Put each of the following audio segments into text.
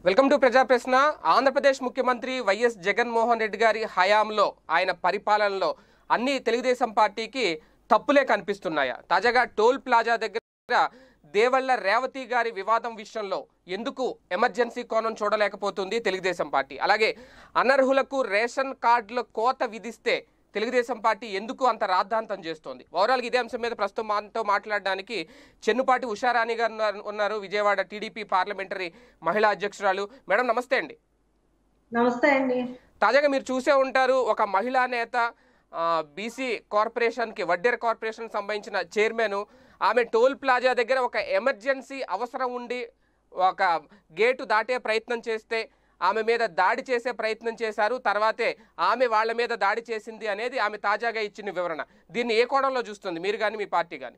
Welcome to ప్రజా ప్రశ్న ఆంధ్రప్రదేశ్ ముఖ్యమంత్రి వైఎస్ జగన్మోహన్ రెడ్డి గారి హయాంలో ఆయన పరిపాలనలో అన్ని తెలుగుదేశం పార్టీకి తప్పులే కనిపిస్తున్నాయా తాజాగా టోల్ ప్లాజా దగ్గర దేవళ్ల రేవతి గారి వివాదం విషయంలో ఎందుకు ఎమర్జెన్సీ కోణం చూడలేకపోతుంది తెలుగుదేశం పార్టీ అలాగే అనర్హులకు రేషన్ కార్డుల కోత విధిస్తే తెలుగుదేశం పార్టీ ఎందుకు అంత రాద్ధాంతం చేస్తోంది ఓవరాల్గా ఇదే అంశం మీద ప్రస్తుతం మనతో మాట్లాడడానికి చెన్నుపాటి ఉషారాణి గారు ఉన్నారు- ఉన్నారు విజయవాడ టీడీపీ పార్లమెంటరీ మహిళా అధ్యక్షురాలు మేడం నమస్తే అండి నమస్తే అండి తాజాగా మీరు చూసే ఉంటారు ఒక మహిళా నేత బీసీ కార్పొరేషన్కి వడ్డేర్ కార్పొరేషన్ సంబంధించిన చైర్మన్ ఆమె టోల్ ప్లాజా దగ్గర ఒక ఎమర్జెన్సీ అవసరం ఉండి ఒక గేటు దాటే ప్రయత్నం చేస్తే ఆమె మీద దాడి చేసే ప్రయత్నం చేశారు తర్వాతే ఆమె వాళ్ళ మీద దాడి చేసింది అనేది ఆమె తాజాగా ఇచ్చిన వివరణ దీన్ని ఏ కోణంలో చూస్తుంది మీరు కానీ మీ పార్టీ కానీ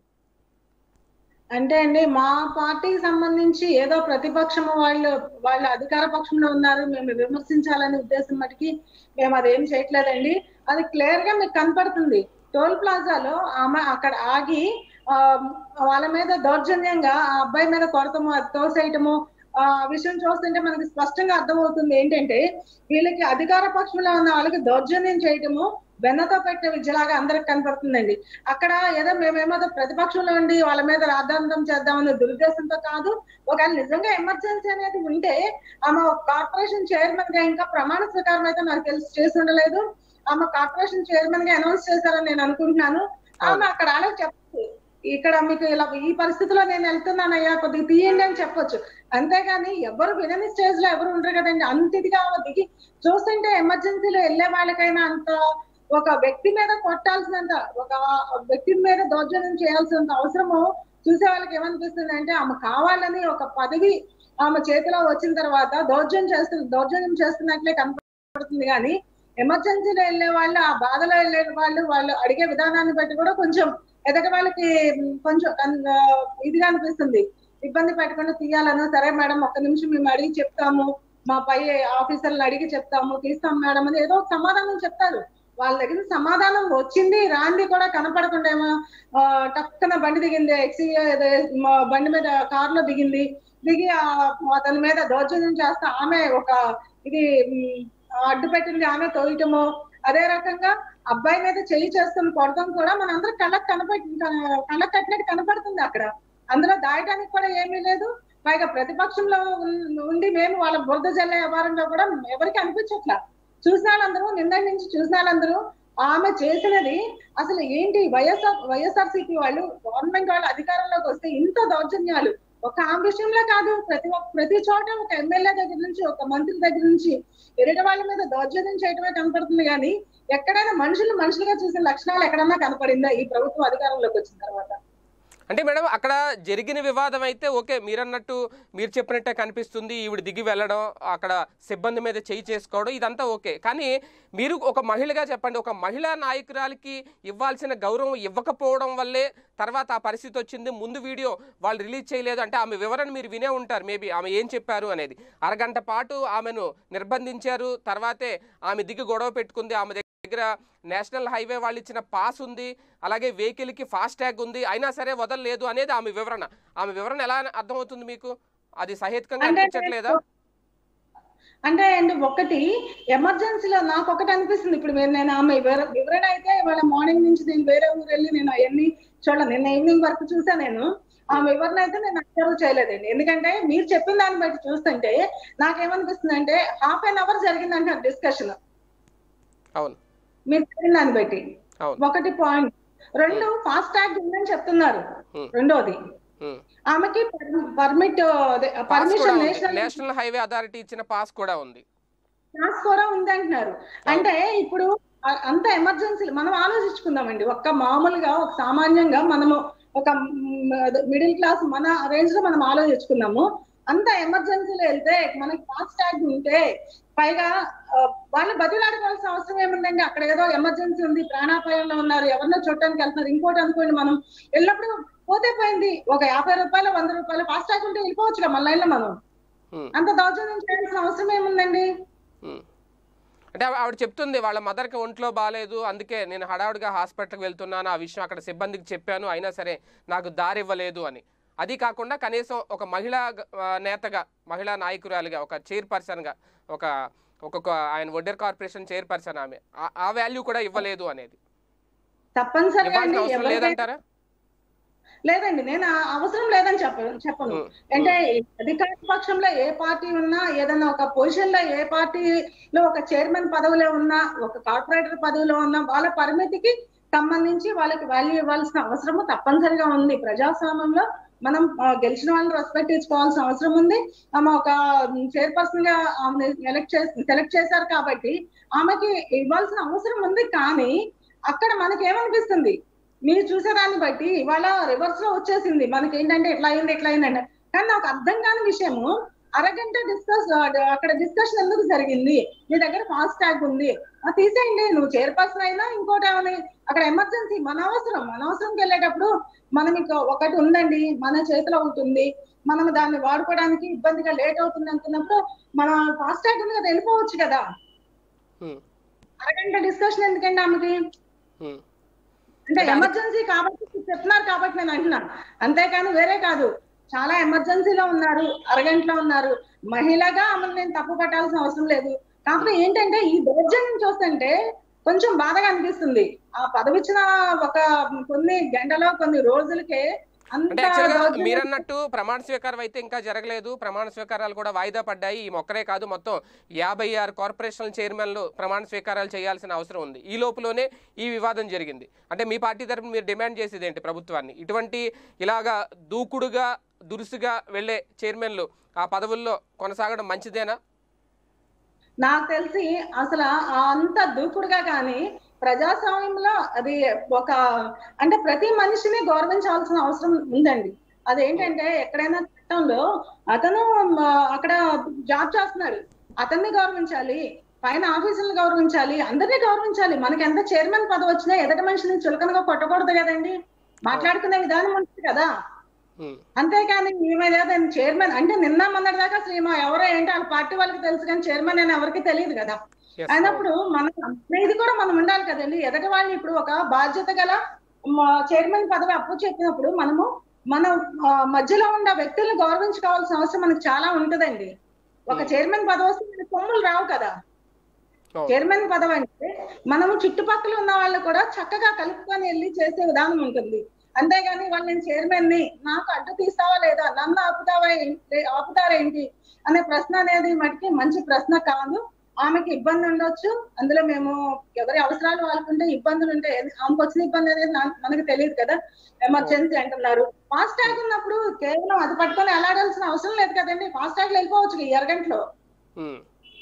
అంటే అండి మా పార్టీకి సంబంధించి ఏదో ప్రతిపక్షము వాళ్ళు వాళ్ళు అధికార పక్షంలో ఉన్నారు మేము విమర్శించాలనే ఉద్దేశం మటుకి మేము అదేం చేయట్లేదండి అది క్లియర్ గా మీకు కనపడుతుంది టోల్ ప్లాజాలో ఆమె అక్కడ ఆగి ఆ, వాళ్ళ మీద దౌర్జన్యంగా ఆ అబ్బాయి మీద కొడతాము అది తోసేయటము ఆ విషయం చూస్తుంటే మనకి స్పష్టంగా అర్థమవుతుంది ఏంటంటే వీళ్ళకి అధికార పక్షంలో ఉన్న వాళ్ళకి దౌర్జన్యం చేయటము వెన్నతో పెట్టే విద్యలాగా అందరికి కనపడుతుందండి అక్కడ ఏదో మేమేమో ప్రతిపక్షంలో ఉండి వాళ్ళ మీద రాద్ధాంతం చేద్దామనే దురుద్దేశంతో కాదు ఒకవేళ నిజంగా ఎమర్జెన్సీ అనేది ఉంటే ఆమె ఒక కార్పొరేషన్ చైర్మన్ గా ఇంకా ప్రమాణ స్వీకారం అయితే నాకు తెలిసి చేసి ఉండలేదు ఆమె కార్పొరేషన్ చైర్మన్ గా అనౌన్స్ చేశారని నేను అనుకుంటున్నాను ఆమె అక్కడ అలాగే చెప్పచ్చు ఇక్కడ మీకు ఇలా ఈ పరిస్థితిలో నేను వెళ్తున్నానయ్యా కొద్దిగా తీయండి అని చెప్పొచ్చు అంతేగాని ఎవరు వినని స్టేజ్ లో ఎవరు ఉండరు కదండి అంత ఇదిగా ఆమె దిగి చూస్తుంటే ఎమర్జెన్సీలో వెళ్ళే వాళ్ళకైనా అంత ఒక వ్యక్తి మీద కొట్టాల్సినంత ఒక వ్యక్తి మీద దౌర్జన్యం చేయాల్సినంత అవసరము చూసే వాళ్ళకి ఏమనిపిస్తుంది అంటే ఆమె కావాలని ఒక పదవి ఆమె చేతిలో వచ్చిన తర్వాత దౌర్జన్యం చేస్తు దౌర్జన్యం చేస్తున్నట్లే కనపడుతుంది కానీ ఎమర్జెన్సీలో వెళ్ళే వాళ్ళు ఆ బాధలో వెళ్ళే వాళ్ళు వాళ్ళు అడిగే విధానాన్ని బట్టి కూడా కొంచెం ఎదటి వాళ్ళకి కొంచెం కన్- ఆ, ఇదిగా అనిపిస్తుంది ఇబ్బంది పెట్టకుండా తీయాలను సరే మేడం ఒక్క నిమిషం మేము అడిగి చెప్తాము మా పై ఆఫీసర్లు అడిగి చెప్తాము తీస్తాం మేడం అని ఏదో ఒక సమాధానం చెప్తారు వాళ్ళ దగ్గర సమాధానం వచ్చింది రాంది కూడా కనపడకుండా ఏమో ఆ, టక్కున బండి దిగింది ఎక్సీ బండి మీద కార్ లో దిగింది దిగి ఆ అతని మీద దౌర్జన్యం చేస్తా ఆమె ఒక ఇది మ్, అడ్డు పెట్టింది ఆమె తోయటము అదే రకంగా అబ్బాయి మీద చేయి చేసుకుని కొడతాం కూడా మనందరం కళ్ళకు కనపడి కళ్ళకు కట్టినట్టు కనపడుతుంది అక్కడ అందులో దాయటానికి కూడా ఏమీ లేదు పైగా ప్రతిపక్షంలో ఉన్- ఉండి మేము వాళ్ళ బురద జల్లే వ్యవహారంలో కూడా ఎవరికి అనిపించట్లా చూసిన వాళ్ళందరూ నిన్న నుంచి చూసిన వాళ్ళందరూ ఆమె చేసినది అసలు ఏంటి వైఎస్ఆర్ వైఎస్ఆర్సీపీ వాళ్ళు గవర్నమెంట్ వాళ్ళు అధికారంలోకి వస్తే ఇంత దౌర్జన్యాలు ఒక ఆ విషయంలో కాదు ప్రతి ఒక్క ప్రతి చోట ఒక ఎమ్మెల్యే దగ్గర నుంచి ఒక మంత్రి దగ్గర నుంచి ఎదుటి వాళ్ళ మీద దౌర్జన్యం చేయడమే కనపడుతుంది కానీ ఎక్కడైనా మనుషులు మనుషులుగా చూసిన లక్షణాలు ఎక్కడన్నా కనపడిందా ఈ ప్రభుత్వం అధికారంలోకి వచ్చిన తర్వాత అంటే మేడం అక్కడ జరిగిన వివాదం అయితే ఓకే మీరన్నట్టు మీరు చెప్పినట్టే కనిపిస్తుంది ఈవిడ దిగి వెళ్ళడం అక్కడ సిబ్బంది మీద చేయి చేసుకోవడం ఇదంతా ఓకే కానీ మీరు ఒక మహిళగా చెప్పండి ఒక మహిళా నాయకురాలికి ఇవ్వాల్సిన గౌరవం ఇవ్వకపోవడం వల్లే తర్వాత ఆ పరిస్థితి వచ్చింది ముందు వీడియో వాళ్ళు రిలీజ్ చేయలేదు అంటే ఆమె వివరణ మీరు వినే ఉంటారు మేబీ ఆమె ఏం చెప్పారు అనేది అరగంట పాటు ఆమెను నిర్బంధించారు తర్వాతే ఆమె దిగి గొడవ పెట్టుకుంది ఆమె దగ్గర నేషనల్ హైవే వాళ్ళు ఇచ్చిన పాస్ ఉంది అలాగే వెహికల్కి ఫాస్ట్ ట్యాగ్ ఉంది అయినా సరే వదలలేదు అనేది ఆమె వివరణ ఆమె వివరణ ఎలా అర్థమవుతుంది మీకు అది సహేతుకంగా అంటే అనిపించట్లేదా అంటే అండి ఒకటి ఎమర్జెన్సీలో నాకు ఒకటి అనిపిస్తుంది ఇప్పుడు మీరు నేను ఆమె వివర- వివరణ అయితే ఇవాళ మార్నింగ్ నుంచి నేను వేరే ఊరు వెళ్ళి నేను అవన్నీ చూడలేదు నిన్న ఈవినింగ్ వరకు చూసా నేను ఆ వివరణ అయితే నేను అబ్జర్వ్ చేయలేదండి ఎందుకంటే మీరు చెప్పిన దాన్ని బట్టి చూస్తుంటే నాకేమనిపిస్తుంది అంటే హాఫ్ అన్ అవర్ జరిగిందంటే డిస్కషన్ అవును మీరు చెప్పిన దాన్ని బట్టి అవును ఒకటి పాయింట్ రెండు ఫాస్ట్ ట్యాగ్ ఉందని చెప్తున్నారు Hmm. రెండోది ఉమ్. ఆమెకి పర్మిట్ పాస్ కూడా పర్మిషన్ ఉంది. నేషనల్ నేషనల్ హైవే అథారిటీ ఇచ్చిన పాస్ కూడా ఉంది క్లాస్ కూడా ఉంది అంటున్నారు అంటే ఇప్పుడు అ- అంత ఎమర్జెన్సీ మనం ఆలోచించుకుందామండి ఒక్క మామూలుగా ఒక సామాన్యంగా మనము ఒక మిడిల్ క్లాస్ మన రేంజ్ లో మనం ఆలోచించుకున్నాము అంత ఎమర్జెన్సీలో వెళ్తే మనకి ఫాస్ట్ ట్యాగ్ ఉంటే పైగా ఆ, వాళ్ళు బతిలాడుకోవాల్సిన అవసరం ఏముందండి అక్కడ ఏదో ఎమర్జెన్సీ ఉంది ప్రాణాపాయంలో ఉన్నారు ఎవరినో చూడటానికి వెళ్తున్నారు ఇంకోటి అనుకోండి మనం వెళ్ళినప్పుడు పోతే పోయింది ఒక యాభై రూపాయలు వంద రూపాయలు ఫాస్ట్ ట్యాగ్ ఉంటే వెళ్ళిపోవచ్చు మన లైన్ లో మనం ఉమ్. అంత దౌర్జన్యం చేయాల్సిన అవసరం ఏముందండి ఉమ్. అంటే ఆవి- ఆవిడ చెప్తుంది వాళ్ళ మదర్కి ఒంట్లో బాగాలేదు అందుకే నేను హడావుడిగా హాస్పిటల్కి వెళ్తున్నాను ఆ విషయం అక్కడ సిబ్బందికి చెప్పాను అయినా సరే నాకు దారి ఇవ్వలేదు అని అది కాకుండా కనీసం ఒక మహిళా గ- ఆ, నేతగా మహిళా నాయకురాలుగా ఒక చైర్పర్సన్గా ఒక ఒక్కొక్క ఆయన వడ్డర్ కార్పొరేషన్ చైర్పర్సన్ ఆమె ఆ- ఆ వాల్యూ కూడా ఇవ్వలేదు అనేది తప్పనిసరిగా ఇవ్వాల్సిన అండి అవసరం ఎవరికైనా లేదంటారా లేదండి నేను ఆ అవసరం లేదని చెప్ప చెప్పను ఉమ్, అంటే అధికార పక్షంలో ఏ పార్టీ ఉన్నా ఏదైనా ఒక పొజిషన్ లో ఏ పార్టీలో ఒక చైర్మన్ పదవిలో ఉన్నా ఒక కార్పొరేటర్ పదవిలో ఉన్నా వాళ్ళ పరిమితికి సంబంధించి వాళ్ళకి వాల్యూ ఇవ్వాల్సిన అవసరము తప్పనిసరిగా ఉంది ప్రజాస్వామ్యంలో మనం ఆ, గెలిచిన వాళ్ళని రెస్పెక్ట్ ఇచ్చుకోవాల్సిన అవసరం ఉంది ఆమె ఒక చైర్పర్సన్ గా ఆమె ఎలక్ట్ చేసి సెలెక్ట్ చేశారు కాబట్టి ఆమెకి ఇవ్వాల్సిన అవసరం ఉంది కానీ అక్కడ మనకి ఏమనిపిస్తుంది మీరు చూసేదాన్ని బట్టి ఇవాళ రివర్స్ లో వచ్చేసింది మనకి ఏంటంటే ఇట్లా అయింది ఇట్లా అయిందంటే కానీ నాకు అర్థం కాని విషయము అరగంట డిస్కస్ అక్కడ డిస్కషన్ ఎందుకు జరిగింది నీ దగ్గర ఫాస్ట్ ట్యాగ్ ఉంది అది తీసేయండి నువ్వు చైర్పర్సన్ అయినా ఇంకోటి ఏమని అక్కడ ఎమర్జెన్సీ మన అవసరం మన అవసరంకి వెళ్ళేటప్పుడు మనం ఇక ఒకటి ఉందండి మన చేతిలో ఉంటుంది మనం దాన్ని వాడుకోవడానికి ఇబ్బందిగా లేట్ అవుతుంది అనుకున్నప్పుడు మన ఫాస్ట్ ట్యాగ్ ఉంది కదా వెళ్ళిపోవచ్చు కదా ఉమ్, అరగంట డిస్కషన్ ఎందుకండి ఆమెకి ఉమ్. అంటే అంటే అది- ఎమర్జెన్సీ కాబట్టి చెప్తున్నారు కాబట్టి నేను అంటున్నాను అంతేకాని వేరే కాదు చాలా ఎమర్జెన్సీలో ఉన్నారు అరగంటలో ఉన్నారు మహిళగా ఆమెను నేను తప్పు పట్టాల్సిన అవసరం లేదు కాకపోతే ఏంటంటే ఈ దౌర్జన్యం చూస్తుంటే కొంచెం బాధగా అనిపిస్తుంది ఆ పదవిచ్చిన ఒక కొన్ని గంటలో కొన్ని రోజులకే అంత అంటే యాక్చువల్గా దౌర్జన్యం మీరు అన్నట్టు ప్రమాణ స్వీకారం అయితే ఇంకా జరగలేదు ప్రమాణ స్వీకారాలు కూడా వాయిదా పడ్డాయి ఈ మొక్కరే కాదు మొత్తం యాభై ఆరు కార్పొరేషన్ చైర్మన్లు ప్రమాణ స్వీకారాలు చేయాల్సిన అవసరం ఉంది ఈ లోపులోనే ఈ వివాదం జరిగింది అంటే మీ పార్టీ తరపున మీరు డిమాండ్ చేసేది ఏంటి ప్రభుత్వాన్ని ఇటువంటి ఇలాగా దూకుడుగా దురుసుగా వెళ్ళే చైర్మన్లు ఆ పదవుల్లో కొనసాగడం మంచిదేనా నాకు తెలిసి అసలు ఆ అంత దూకుడుగా కానీ ప్రజాస్వామ్యంలో అది ఒక అంటే ప్రతి మనిషిని గౌరవించాల్సిన అవసరం ఉందండి అదేంటంటే ఎక్కడైనా చట్టంలో అతను మ, అక్కడ జాబ్ చేస్తున్నాడు అతన్ని గౌరవించాలి పైన ఆఫీసులను గౌరవించాలి అందరినీ గౌరవించాలి మనకి ఎంత చైర్మన్ పదవి వచ్చినా ఎదటి మనిషిని చులకనగా కొట్టకూడదు కదండి మాట్లాడుకునే విధానం ఉంటుంది కదా ఉమ్, అంతేకాని ఈమె లేదని చైర్మన్ అంటే నిన్న మొన్నటి దాకా అసలు ఈమె ఎవరో ఏంటో వాళ్ళ పార్టీ వాళ్ళకి తెలుసు కానీ చైర్మన్ అని ఎవరికి తెలియదు కదా yes, అయినప్పుడు మనం ఇది కూడా మనం ఉండాలి కదండి ఎదటి వాళ్ళని ఇప్పుడు ఒక బాధ్యత గల చైర్మన్ పదవి అప్పు చెప్పినప్పుడు మనము మన ఆ, మధ్యలో ఉన్న వ్యక్తులను గౌరవించుకోవాల్సిన అవసరం మనకు చాలా ఉంటదండి ఒక Hmm. చైర్మన్ పదవి వస్తే మనకి కొమ్ములు రావు కదా అవును. చైర్మన్ పదవి అంటే మనము చుట్టుపక్కల ఉన్న వాళ్ళు కూడా చక్కగా కలుపుకొని వెళ్ళి చేసే విధానం ఉంటుంది అంతేగాని వాళ్ళు నేను చైర్మన్ ని నాకు అడ్డు తీస్తావా లేదా నన్ను ఆపుతావా ఏంటి ఆపుతారేంటి అనే ప్రశ్న అనేది మటుకి మంచి ప్రశ్న కాదు ఆమెకి ఇబ్బంది ఉండొచ్చు అందులో మేము ఎవరి అవసరాలు వాళ్ళకుంటే ఇబ్బందులు ఉంటాయి ఆమెకు వచ్చిన ఇబ్బంది అనేది నా- మనకు తెలియదు కదా ఎమర్జెన్సీ అంటున్నారు ఫాస్ట్ ట్యాగ్ ఉన్నప్పుడు కేవలం అది పట్టుకొని ఎలాడాల్సిన అవసరం లేదు కదండి ఫాస్ట్ ట్యాగ్ వెళ్ళిపోవచ్చు ఈ అరగంటలో ఉమ్.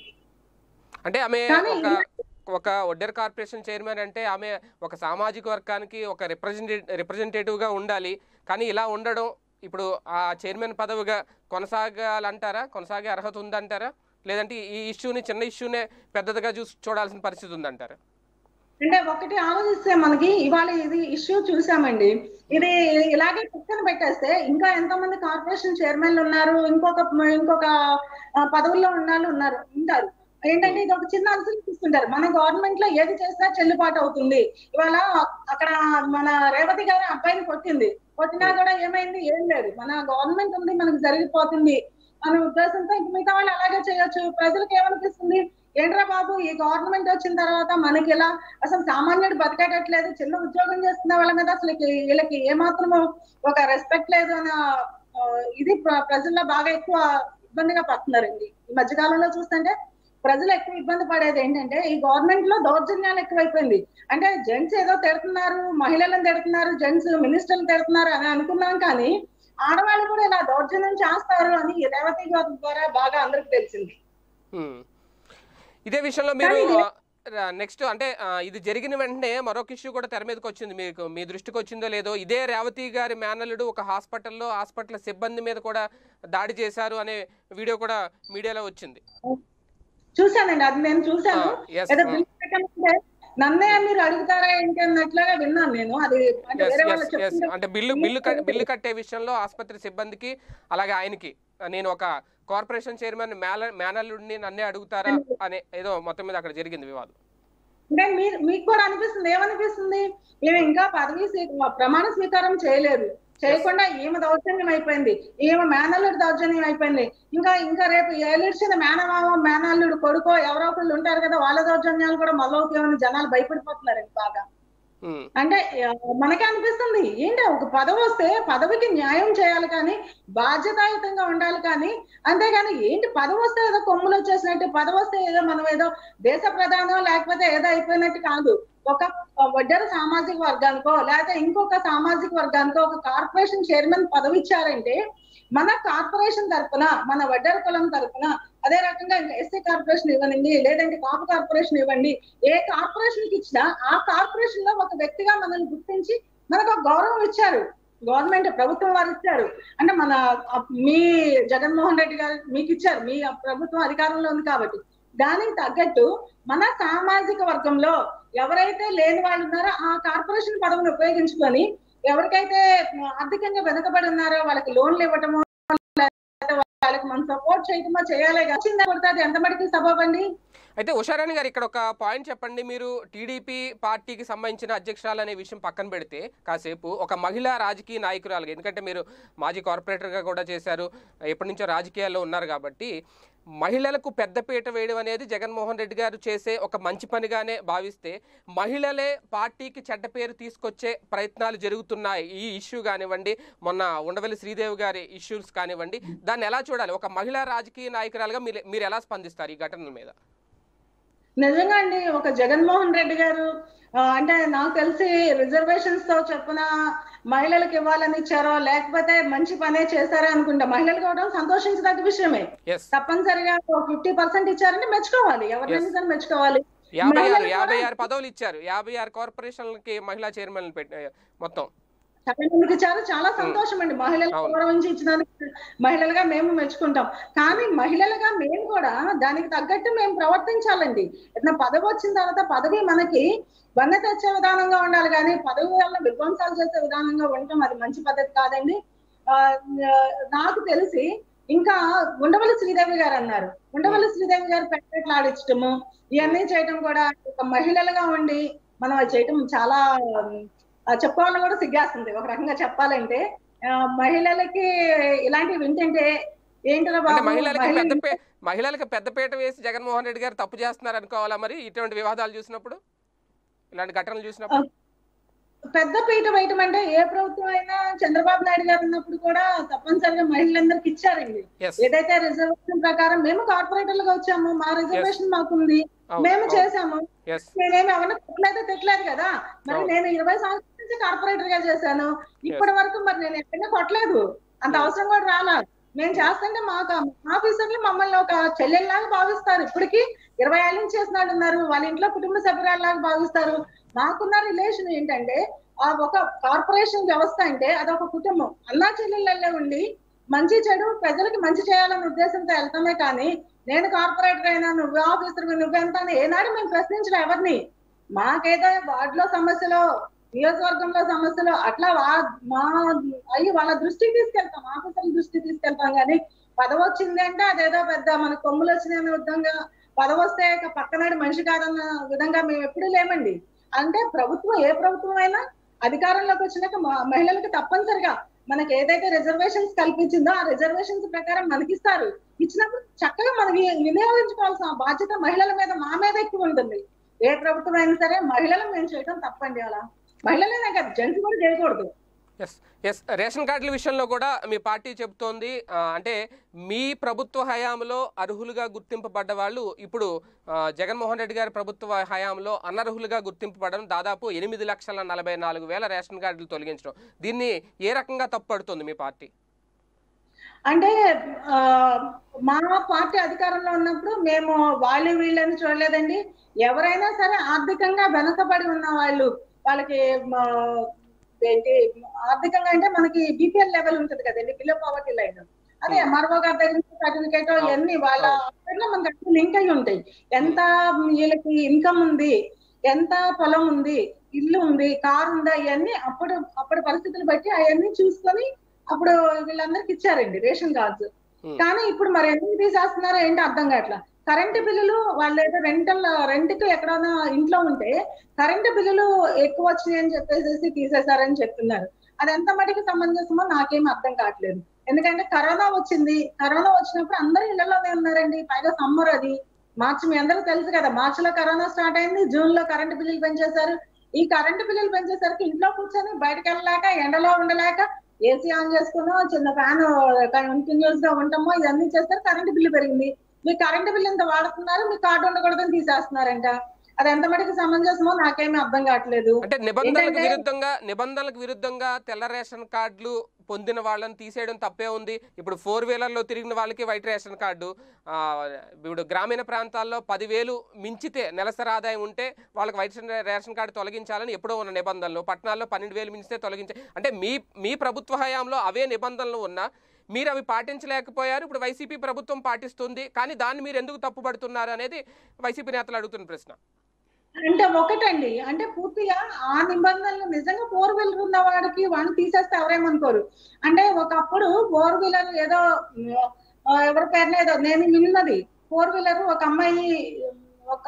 అంటే ఆమె కానీ ఒక ఒక ఒడ్డెర్ కార్పొరేషన్ చైర్మన్ అంటే ఆమె ఒక సామాజిక వర్గానికి ఒక రిప్రజెంటే రిప్రజెంటేటివ్గా ఉండాలి కానీ ఇలా ఉండడం ఇప్పుడు ఆ చైర్మన్ పదవిగా కొనసాగాలంటారా కొనసాగే అర్హత ఉందంటారా లేదంటే ఈ ఇష్యూని చిన్న ఇష్యూనే పెద్దదిగా చూసి చూడాల్సిన పరిస్థితి ఉందంటారా అంటే ఒకటి ఆలోచిస్తే మనకి ఇవాళ ఇది ఇష్యూ చూసామండి ఇది ఇలాగే పక్కన పెట్టేస్తే ఇంకా ఎంతో మంది కార్పొరేషన్ చైర్మన్లు ఉన్నారు ఇంకొక ఇంకొక ఆ, పదవుల్లో ఉన్న ఉన్నారు ఉంటారు ఏంటంటే ఇది ఒక చిన్న అంశం చూస్తుంటారు మన గవర్నమెంట్ లో ఏది చేసినా చెల్లుబాటు అవుతుంది ఇవాళ అక్కడ మన రేవతి గారి అబ్బాయిని కొట్టింది కొట్టినా కూడా ఏమైంది ఏం లేదు మన గవర్నమెంట్ ఉంది మనకు జరిగిపోతుంది అనే ఉద్దేశంతో ఇంక మిగతా వాళ్ళు అలాగే చేయొచ్చు ప్రజలకు ఏమనిపిస్తుంది ఏంట్రా బాబు ఈ గవర్నమెంట్ వచ్చిన తర్వాత మనకి ఇలా అసలు సామాన్యుడు బతకట్లేదు చిన్న ఉద్యోగం చేస్తున్న వాళ్ళ మీద అసలు ఈ- వీళ్ళకి ఏమాత్రము ఒక రెస్పెక్ట్ లేదు అన్న ఆ, ఇది ప్ర- ప్రజల్లో బాగా ఎక్కువ ఇబ్బందిగా పడుతున్నారండి ఈ మధ్య కాలంలో చూస్తుంటే ప్రజలు ఎక్కువ ఇబ్బంది పడేది ఏంటంటే ఈ గవర్నమెంట్ లో దౌర్జన్యాలు ఎక్కువైపోయింది అంటే జెంట్స్ ఏదో తిడుతున్నారు మహిళలను తిడుతున్నారు జెంట్స్ మినిస్టర్లు తిడుతున్నారు అని అనుకున్నాం కానీ ఆడవాళ్ళు కూడా ఇలా దౌర్జన్యం చేస్తారు అని ఈ రేవతి గారి ద్వారా బాగా అందరికి తెలిసింది ఉమ్. ఇదే విషయంలో మీరు కానీ నెక్స్ట్ అంటే ఆ, ఇది జరిగిన వెంటనే మరొక ఇష్యూ కూడా తెర మీదకి వచ్చింది మీకు మీ దృష్టికి వచ్చిందో లేదో ఇదే రేవతి గారి మేనల్లుడు ఒక హాస్పిటల్లో హాస్పిటల్ సిబ్బంది మీద కూడా దాడి చేశారు అనే వీడియో కూడా మీడియాలో వచ్చింది చూశానండి అది నేను చూశాను yes, ఏదో ఆ. బిల్ పెట్టమంటే నన్నే మీరు అడుగుతారా ఏంటి అన్నట్లుగా విన్నాను నేను అది అంటే Yes, వేరే yes, వాళ్ళు yes. చెప్తుంటే అంటే బిల్లు బిల్లు కట్- బిల్లు కట్టే విషయంలో ఆసుపత్రి సిబ్బందికి అలాగే ఆయనకి నేను ఒక కార్పొరేషన్ చైర్మన్ మేన మేనల్లుడిని నన్నే అడుగుతారా అనే ఏదో మొత్తం మీద అక్కడ జరిగింది వివాదం అంటే మీరు మీకు కూడా అనిపిస్తుంది ఏమనిపిస్తుంది మేము ఇంకా పదవి స్వీ- ప్రమాణ స్వీకారం చేయలేదు చేయకుండా ఈమె దౌర్జన్యం అయిపోయింది ఈమె మేనల్లుడు దౌర్జన్యం అయిపోయింది ఇంకా ఇంకా రేపు ఏలిడ్చిన మేనమామ మేనల్లుడు కొడుకో ఎవరో ఒకళ్ళు ఉంటారు కదా వాళ్ళ దౌర్జన్యాలు కూడా మొదలవుతాయని జనాలు భయపడిపోతున్నారు బాగా ఉమ్, అంటే ఆ, మనకే అనిపిస్తుంది ఏంటి ఒక పదవి వస్తే పదవికి న్యాయం చేయాలి కానీ బాధ్యతాయుతంగా ఉండాలి కానీ అంతేగాని ఏంటి పదవి వస్తే ఏదో కొమ్ములు వచ్చేసినట్టు పదవి వస్తే ఏదో మనం ఏదో దేశ ప్రధానం లేకపోతే ఏదో అయిపోయినట్టు కాదు ఒక వడ్డర సామాజిక వర్గానికో లేకపోతే ఇంకొక సామాజిక వర్గానికో ఒక కార్పొరేషన్ చైర్మన్ పదవి ఇచ్చారంటే మన కార్పొరేషన్ తరపున మన వడ్డర కులం తరపున అదే రకంగా ఇంకా ఎస్సీ కార్పొరేషన్ ఇవ్వనండి లేదంటే కాపు కార్పొరేషన్ ఇవ్వండి ఏ కార్పొరేషన్ కి ఇచ్చినా ఆ కార్పొరేషన్ లో ఒక వ్యక్తిగా మనల్ని గుర్తించి మనకు ఒక గౌరవం ఇచ్చారు గవర్నమెంట్ ప్రభుత్వం వారు ఇచ్చారు అంటే మన అ- మీ జగన్మోహన్ రెడ్డి గారు మీకు ఇచ్చారు మీ ప్రభుత్వం అధికారంలో ఉంది కాబట్టి దానికి తగ్గట్టు మన సామాజిక వర్గంలో ఎవరైతే లేని వాళ్ళు ఉన్నారో ఆ కార్పొరేషన్ పదవిని ఉపయోగించుకొని ఎవరికైతే ఆర్థికంగా వెనుకబడి ఉన్నారో వాళ్ళకి లోన్లు ఇవ్వటము లేకపోతే వాళ్ళకి మనం సపోర్ట్ చేయటమో చేయాలి వచ్చిందా కొడితే అది ఎంత మటుకు సబబండి అయితే ఉషారాణి గారు ఇక్కడ ఒక పాయింట్ చెప్పండి మీరు టీడీపీ పార్టీకి సంబంధించిన అధ్యక్షురాలు అనే విషయం పక్కన పెడితే కాసేపు ఒక మహిళా రాజకీయ నాయకురాలుగా ఎందుకంటే మీరు మాజీ కార్పొరేటర్గా కూడా చేశారు ఎప్పటి నుంచో రాజకీయాల్లో ఉన్నారు కాబట్టి మహిళలకు పెద్దపీట వేయడం అనేది జగన్మోహన్ రెడ్డి గారు చేసే ఒక మంచి పనిగానే భావిస్తే మహిళలే పార్టీకి చెడ్డ పేరు తీసుకొచ్చే ప్రయత్నాలు జరుగుతున్నాయి ఈ ఇష్యూ కానివ్వండి మొన్న ఉండవల్లి శ్రీదేవి గారి ఇష్యూస్ కానివ్వండి దాన్ని ఎలా చూడాలి ఒక మహిళా రాజకీయ నాయకురాలుగా మీరు మీరు ఎలా స్పందిస్తారు ఈ ఘటనల మీద నిజంగా అండి ఒక జగన్మోహన్ రెడ్డి గారు ఆ, అంటే నాకు తెలిసి రిజర్వేషన్స్ తో చెప్పున మహిళలకు ఇవ్వాలని ఇచ్చారో లేకపోతే మంచి పనే చేశారో అనుకుంటా మహిళలకు ఇవ్వడం సంతోషించదగ్గ విషయమే ఎస్ తప్పనిసరిగా ఫిఫ్టీ పర్సెంట్ ఇచ్చారంటే మెచ్చుకోవాలి ఎవరినైనా సరే మెచ్చుకోవాలి యాభై ఆరు మహిళలకు యాభై కూడా ఆరు పదవులు ఇచ్చారు యాభై ఆరు కార్పొరేషన్లకి మహిళా చైర్మన్ పెట్టి మొత్తం చాలా మందికి ఇచ్చారు చాలా సంతోషం అండి మహిళలకు అవును. గౌరవించి ఇచ్చినందుకు మహిళలుగా మేము మెచ్చుకుంటాం కానీ మహిళలుగా మేము కూడా దానికి తగ్గట్టు మేము ప్రవర్తించాలండి ఏదైనా పదవి వచ్చిన తర్వాత పదవి మనకి వన్న తెచ్చే విధానంగా ఉండాలి కానీ పదవి వల్ల విధ్వంసాలు చేసే విధానంగా ఉండటం అది మంచి పద్ధతి కాదండి ఆ, నాకు తెలిసి ఇంకా ఉండవల్లి శ్రీదేవి గారు అన్నారు ఉండవల్లి శ్రీదేవి గారు పెట్టెట్లు ఆడించటము ఇవన్నీ చేయటం కూడా ఒక మహిళలుగా ఉండి మనం అది చేయటం చాలా ఆ, చెప్పుకోవాలని కూడా సిగ్గేస్తుంది ఒక రకంగా చెప్పాలంటే ఆ, మహిళలకి ఇలాంటివి వింటుంటే ఏంటో అంటే బాబు మహిళలకి మహిళలు పెద్ద పే మహిళలకు పెద్దపీట వేసి జగన్మోహన్ రెడ్డి గారు తప్పు చేస్తున్నారు అనుకోవాలా మరి ఇటువంటి వివాదాలు చూసినప్పుడు ఇలాంటి ఘటనలు చూసినప్పుడు పెద్ద పీట వేయటం అంటే ఏ ప్రభుత్వం అయినా చంద్రబాబు నాయుడు గారు ఉన్నప్పుడు కూడా తప్పనిసరిగా మహిళలందరికి ఇచ్చారండి ఎస్ ఏదైతే రిజర్వేషన్ ప్రకారం మేము కార్పొరేటర్లుగా వచ్చాము మా రిజర్వేషన్ మాకుంది మేము చేసాము ఎస్ నేనేమి ఎవరిని తిట్టలేదు తిట్టలేదు కదా మరి అవును. నేను ఇరవై సంవత్సరాల నుంచి కార్పొరేటర్ గా చేశాను ఇప్పటి వరకు మరి నేను ఎక్కడైనా కొట్టలేదు అంత Hmm. అవసరం కూడా రాలా నేను చేస్తుంటే మాకు ఆఫీసర్లు మమ్మల్ని ఒక చెల్లెల్లాగా భావిస్తారు ఇప్పటికి ఇరవై ఏళ్ళ నుంచి చేసినాడు ఉన్నారు వాళ్ళ ఇంట్లో కుటుంబ సభ్యురాల్లాగా భావిస్తారు మాకున్న రిలేషన్ ఏంటంటే ఆ ఒక కార్పొరేషన్ వ్యవస్థ అంటే అదొక కుటుంబం అన్నా చెల్లెళ్ళల్లో ఉండి మంచి చెడు ప్రజలకి మంచి చేయాలనే ఉద్దేశంతో వెళ్తామే కానీ నేను కార్పొరేటర్ అయినా నువ్వు ఆఫీసర్ నువ్వెంత అని ఏనాడు మేము ప్రశ్నించడం ఎవరిని మాకేదో వార్డులో సమస్యలో నియోజకవర్గంలో సమస్యలు అట్లా వా- మా అయ్యి వాళ్ళ దృష్టికి తీసుకెళ్తాం ఆఫీసర్ల దృష్టికి తీసుకెళ్తాం కానీ పదవి వచ్చింది అంటే అదేదో పెద్ద మన కొమ్ములు వచ్చినాయనే విధంగా పదవి వస్తే ఇక పక్కనాడు మనిషి కాదన్న విధంగా మేము ఎప్పుడూ లేమండి అంటే ప్రభుత్వం ఏ ప్రభుత్వం అయినా అధికారంలోకి వచ్చినాక మ- మహిళలకు తప్పనిసరిగా మనకి ఏదైతే రిజర్వేషన్స్ కల్పించిందో ఆ రిజర్వేషన్స్ ప్రకారం మనకి ఇస్తారు ఇచ్చినప్పుడు చక్కగా మనకి వినియోగించుకోవాల్సిన బాధ్యత మహిళల మీద మా మీద ఎక్కువ ఉంటుంది ఏ ప్రభుత్వం అయినా సరే మహిళలు మేము చేయడం తప్పండి అలా మహిళలే కాదు జెంట్స్ కూడా చేయకూడదు ఎస్ ఎస్ రేషన్ కార్డుల విషయంలో కూడా మీ పార్టీ చెబుతోంది ఆ, అంటే మీ ప్రభుత్వ హయాంలో అర్హులుగా గుర్తింపబడ్డ వాళ్ళు ఇప్పుడు ఆ, జగన్మోహన్ రెడ్డి గారి ప్రభుత్వ హయాంలో అనర్హులుగా గుర్తింపబడడం దాదాపు ఎనిమిది లక్షల నలభై నాలుగు వేల రేషన్ కార్డులు తొలగించడం దీన్ని ఏ రకంగా తప్పుపడుతుంది మీ పార్టీ అంటే ఆ, మా పార్టీ అధికారంలో ఉన్నప్పుడు మేము వాళ్ళు వీళ్ళని చూడలేదండి ఎవరైనా సరే ఆర్థికంగా వెనుకబడి ఉన్న వాళ్ళు వాళ్ళకి మా, ఏంటి ఆర్థికంగా అంటే మనకి బీపీఎల్ లెవెల్ ఉంటుంది కదండి బిలో పావర్టీ లైన్ అదే ఎంఆర్ఓ గారి దగ్గర నుంచి సర్టిఫికేట్ ఇవన్నీ వాళ్ళ లో మనకి లింక్ అయి ఉంటాయి ఎంత వీళ్ళకి ఇన్కమ్ ఉంది ఎంత పొలం ఉంది ఇల్లు ఉంది కార్ ఉందా ఇవన్నీ అప్పుడు అప్పటి పరిస్థితులు బట్టి అవన్నీ చూసుకొని అప్పుడు వీళ్ళందరికి ఇచ్చారండి రేషన్ కార్డ్స్ Hmm. కానీ ఇప్పుడు మరి ఎందుకు తీసేస్తున్నారో ఏంటి అర్థం కావట్లా కరెంటు బిల్లులు వాళ్ళు ఏదో రెంటల్ రెంట్ కి ఎక్కడైనా ఇంట్లో ఉంటే కరెంటు బిల్లులు ఎక్కువ వచ్చినాయి అని చెప్పేసి తీసేశారని చెప్తున్నారు అది ఎంత మటుకు సమంజసమో నాకేం అర్థం కావట్లేదు ఎందుకంటే కరోనా వచ్చింది కరోనా వచ్చినప్పుడు అందరూ ఇళ్లలోనే ఉన్నారండి పైగా సమ్మర్ అది మార్చి మీ అందరూ తెలుసు కదా మార్చి లో కరోనా స్టార్ట్ అయింది జూన్ లో కరెంటు బిల్లులు పెంచేశారు ఈ కరెంటు బిల్లులు పెంచేసరికి ఇంట్లో కూర్చొని బయటకు వెళ్ళలేక ఎండలో ఉండలేక ఏసీ ఆన్ చేసుకున్నాం చిన్న ఫ్యాన్ కంటిన్యూస్ గా ఉంటామో ఇవన్నీ చేస్తారు కరెంటు బిల్లు పెరిగింది మీ కరెంటు బిల్లు ఇంత వాడుతున్నారు మీ కార్డు ఉండకూడదని తీసేస్తున్నారంట అది ఎంత మటుకు సమంజసమో నాకేమీ అర్థం కావట్లేదు అంటే నిబంధనలకు ఏంటంటే- విరుద్ధంగా నిబంధనలకు విరుద్ధంగా తెల్ల రేషన్ కార్డులు పొందిన వాళ్ళని తీసేయడం తప్పే ఉంది ఇప్పుడు ఫోర్ వీలర్లో తిరిగిన వాళ్ళకి వైట్ రేషన్ కార్డు ఆ, ఇప్పుడు గ్రామీణ ప్రాంతాల్లో పదివేలు మించితే నెలసరి ఆదాయం ఉంటే వాళ్ళకి వైట్ రేషన్- రేషన్ కార్డు తొలగించాలని ఎప్పుడో ఉన్న నిబంధనలు పట్టణాల్లో పన్నెండు వేలు మించితే తొలగించే అంటే మీ మీ ప్రభుత్వ హయాంలో అవే నిబంధనలు ఉన్నా మీరు అవి పాటించలేకపోయారు ఇప్పుడు వైసీపీ ప్రభుత్వం పాటిస్తుంది కానీ దాన్ని మీరు ఎందుకు తప్పుపడుతున్నారు అనేది వైసీపీ నేతలు అడుగుతున్న ప్రశ్న అంటే ఒకటండి అంటే పూర్తిగా ఆ నిబంధనలు నిజంగా ఫోర్ వీలర్ ఉన్న వాడికి వాడిని తీసేస్తే ఎవరేమనుకోరు అంటే ఒకప్పుడు ఫోర్ వీలర్ ఏదో ఆ, ఎవరి పేరున ఏదో నేను విన్నది ఫోర్ వీలర్ ఒక అమ్మాయి ఒక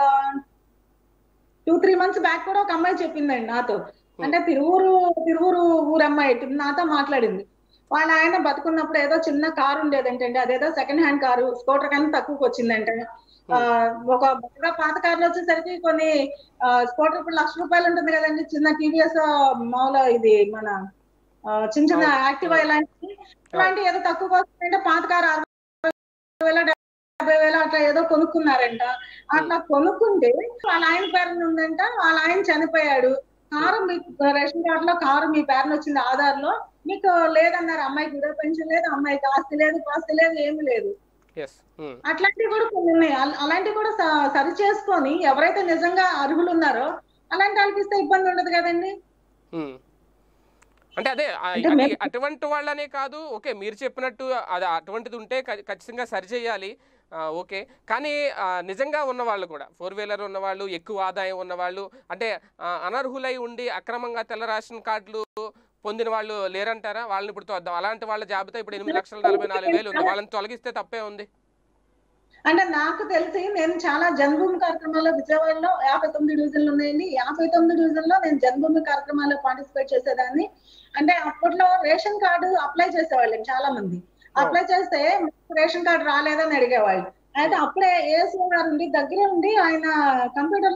టూ త్రీ మంత్స్ బ్యాక్ కూడా ఒక అమ్మాయి చెప్పిందండి నాతో అంటే తిరువురు తిరువురు ఊరు అమ్మాయి నాతో మాట్లాడింది వాళ్ళ ఆయన బతుకున్నప్పుడు ఏదో చిన్న కారు ఉండేదంటండి అదేదో సెకండ్ హ్యాండ్ కారు స్కూటర్ కన్నా తక్కువకి వచ్చిందంట ఆ, ఒక బాగా పాత కార్లు వచ్చేసరికి కొన్ని స్కూటర్ ఇప్పుడు లక్ష రూపాయలు ఉంటుంది కదండి చిన్న టీవీఎస్ మామూలు ఇది మన ఆ, చిన్న చిన్న అవును. యాక్టివా ఇలాంటి ఇలాంటి ఏదో తక్కువ వస్తుందంటే పాత కారు అరవై వేల డెబ్బై వేల అట్లా ఏదో కొనుక్కున్నారంట అట్లా కొనుక్కుంటే వాళ్ళ ఆయన పేరున ఉందంట వాళ్ళ ఆయన చనిపోయాడు కారు మీకు రేషన్ కార్డు లో కారు మీ పేరున వచ్చింది ఆధార్ లో మీకు లేదన్నారు అమ్మాయికి విడో పెన్షన్ లేదు అమ్మాయికి ఆస్తి లేదు పాస్తి లేదు ఏమీ లేదు ఎస్ అట్లాంటివి కూడా కొన్ని ఉన్నాయి అల- అలాంటివి కూడా స- సరి చేసుకొని ఎవరైతే నిజంగా అర్హులు ఉన్నారో అలాంటి వాళ్ళకి ఇస్తే ఇబ్బంది ఉండదు కదండి ఉమ్. అంటే అదే ఆ, అంటే అది మేము- అటువంటి వాళ్ళనే కాదు ఓకే మీరు చెప్పినట్టు అది అటువంటిది ఉంటే ఖ- ఖచ్చితంగా సరిచేయాలి ఆ, ఓకే కానీ ఆ, నిజంగా ఉన్నవాళ్ళు కూడా ఫోర్ వీలర్ ఉన్నవాళ్ళు ఎక్కువ ఆదాయం ఉన్నవాళ్ళు అంటే ఆ, అనర్హులై ఉండి అక్రమంగా తెల్ల రేషన్ కార్డులు పొందిన వాళ్ళు లేరంటారా వాళ్ళని ఇప్పుడు తోద్దాం అలాంటి వాళ్ళ జాబితా ఇప్పుడు ఎనిమిది లక్షల నలభై నాలుగు వేలు ఉంది వాళ్ళని తొలగిస్తే తప్పే ఉంది అంటే నాకు తెలిసి నేను చాలా జన్మభూమి కార్యక్రమాల్లో విజయవాడలో యాభై తొమ్మిది డివిజన్లు ఉన్నాయండి యాభై తొమ్మిది డివిజన్ లో నేను జన్మభూమి కార్యక్రమాల్లో పార్టిసిపేట్ చేసేదాన్ని అంటే అప్పట్లో రేషన్ కార్డు అప్లై చేసేవాళ్ళం చాలా మంది అప్లై చేస్తే "మీకు రేషన్ కార్డు రాలేదని అడిగేవాళ్ళు అయితే అప్పుడే ఏఎస్ఓ గారు ఉండి దగ్గరే ఉండి ఆయన కంప్యూటర్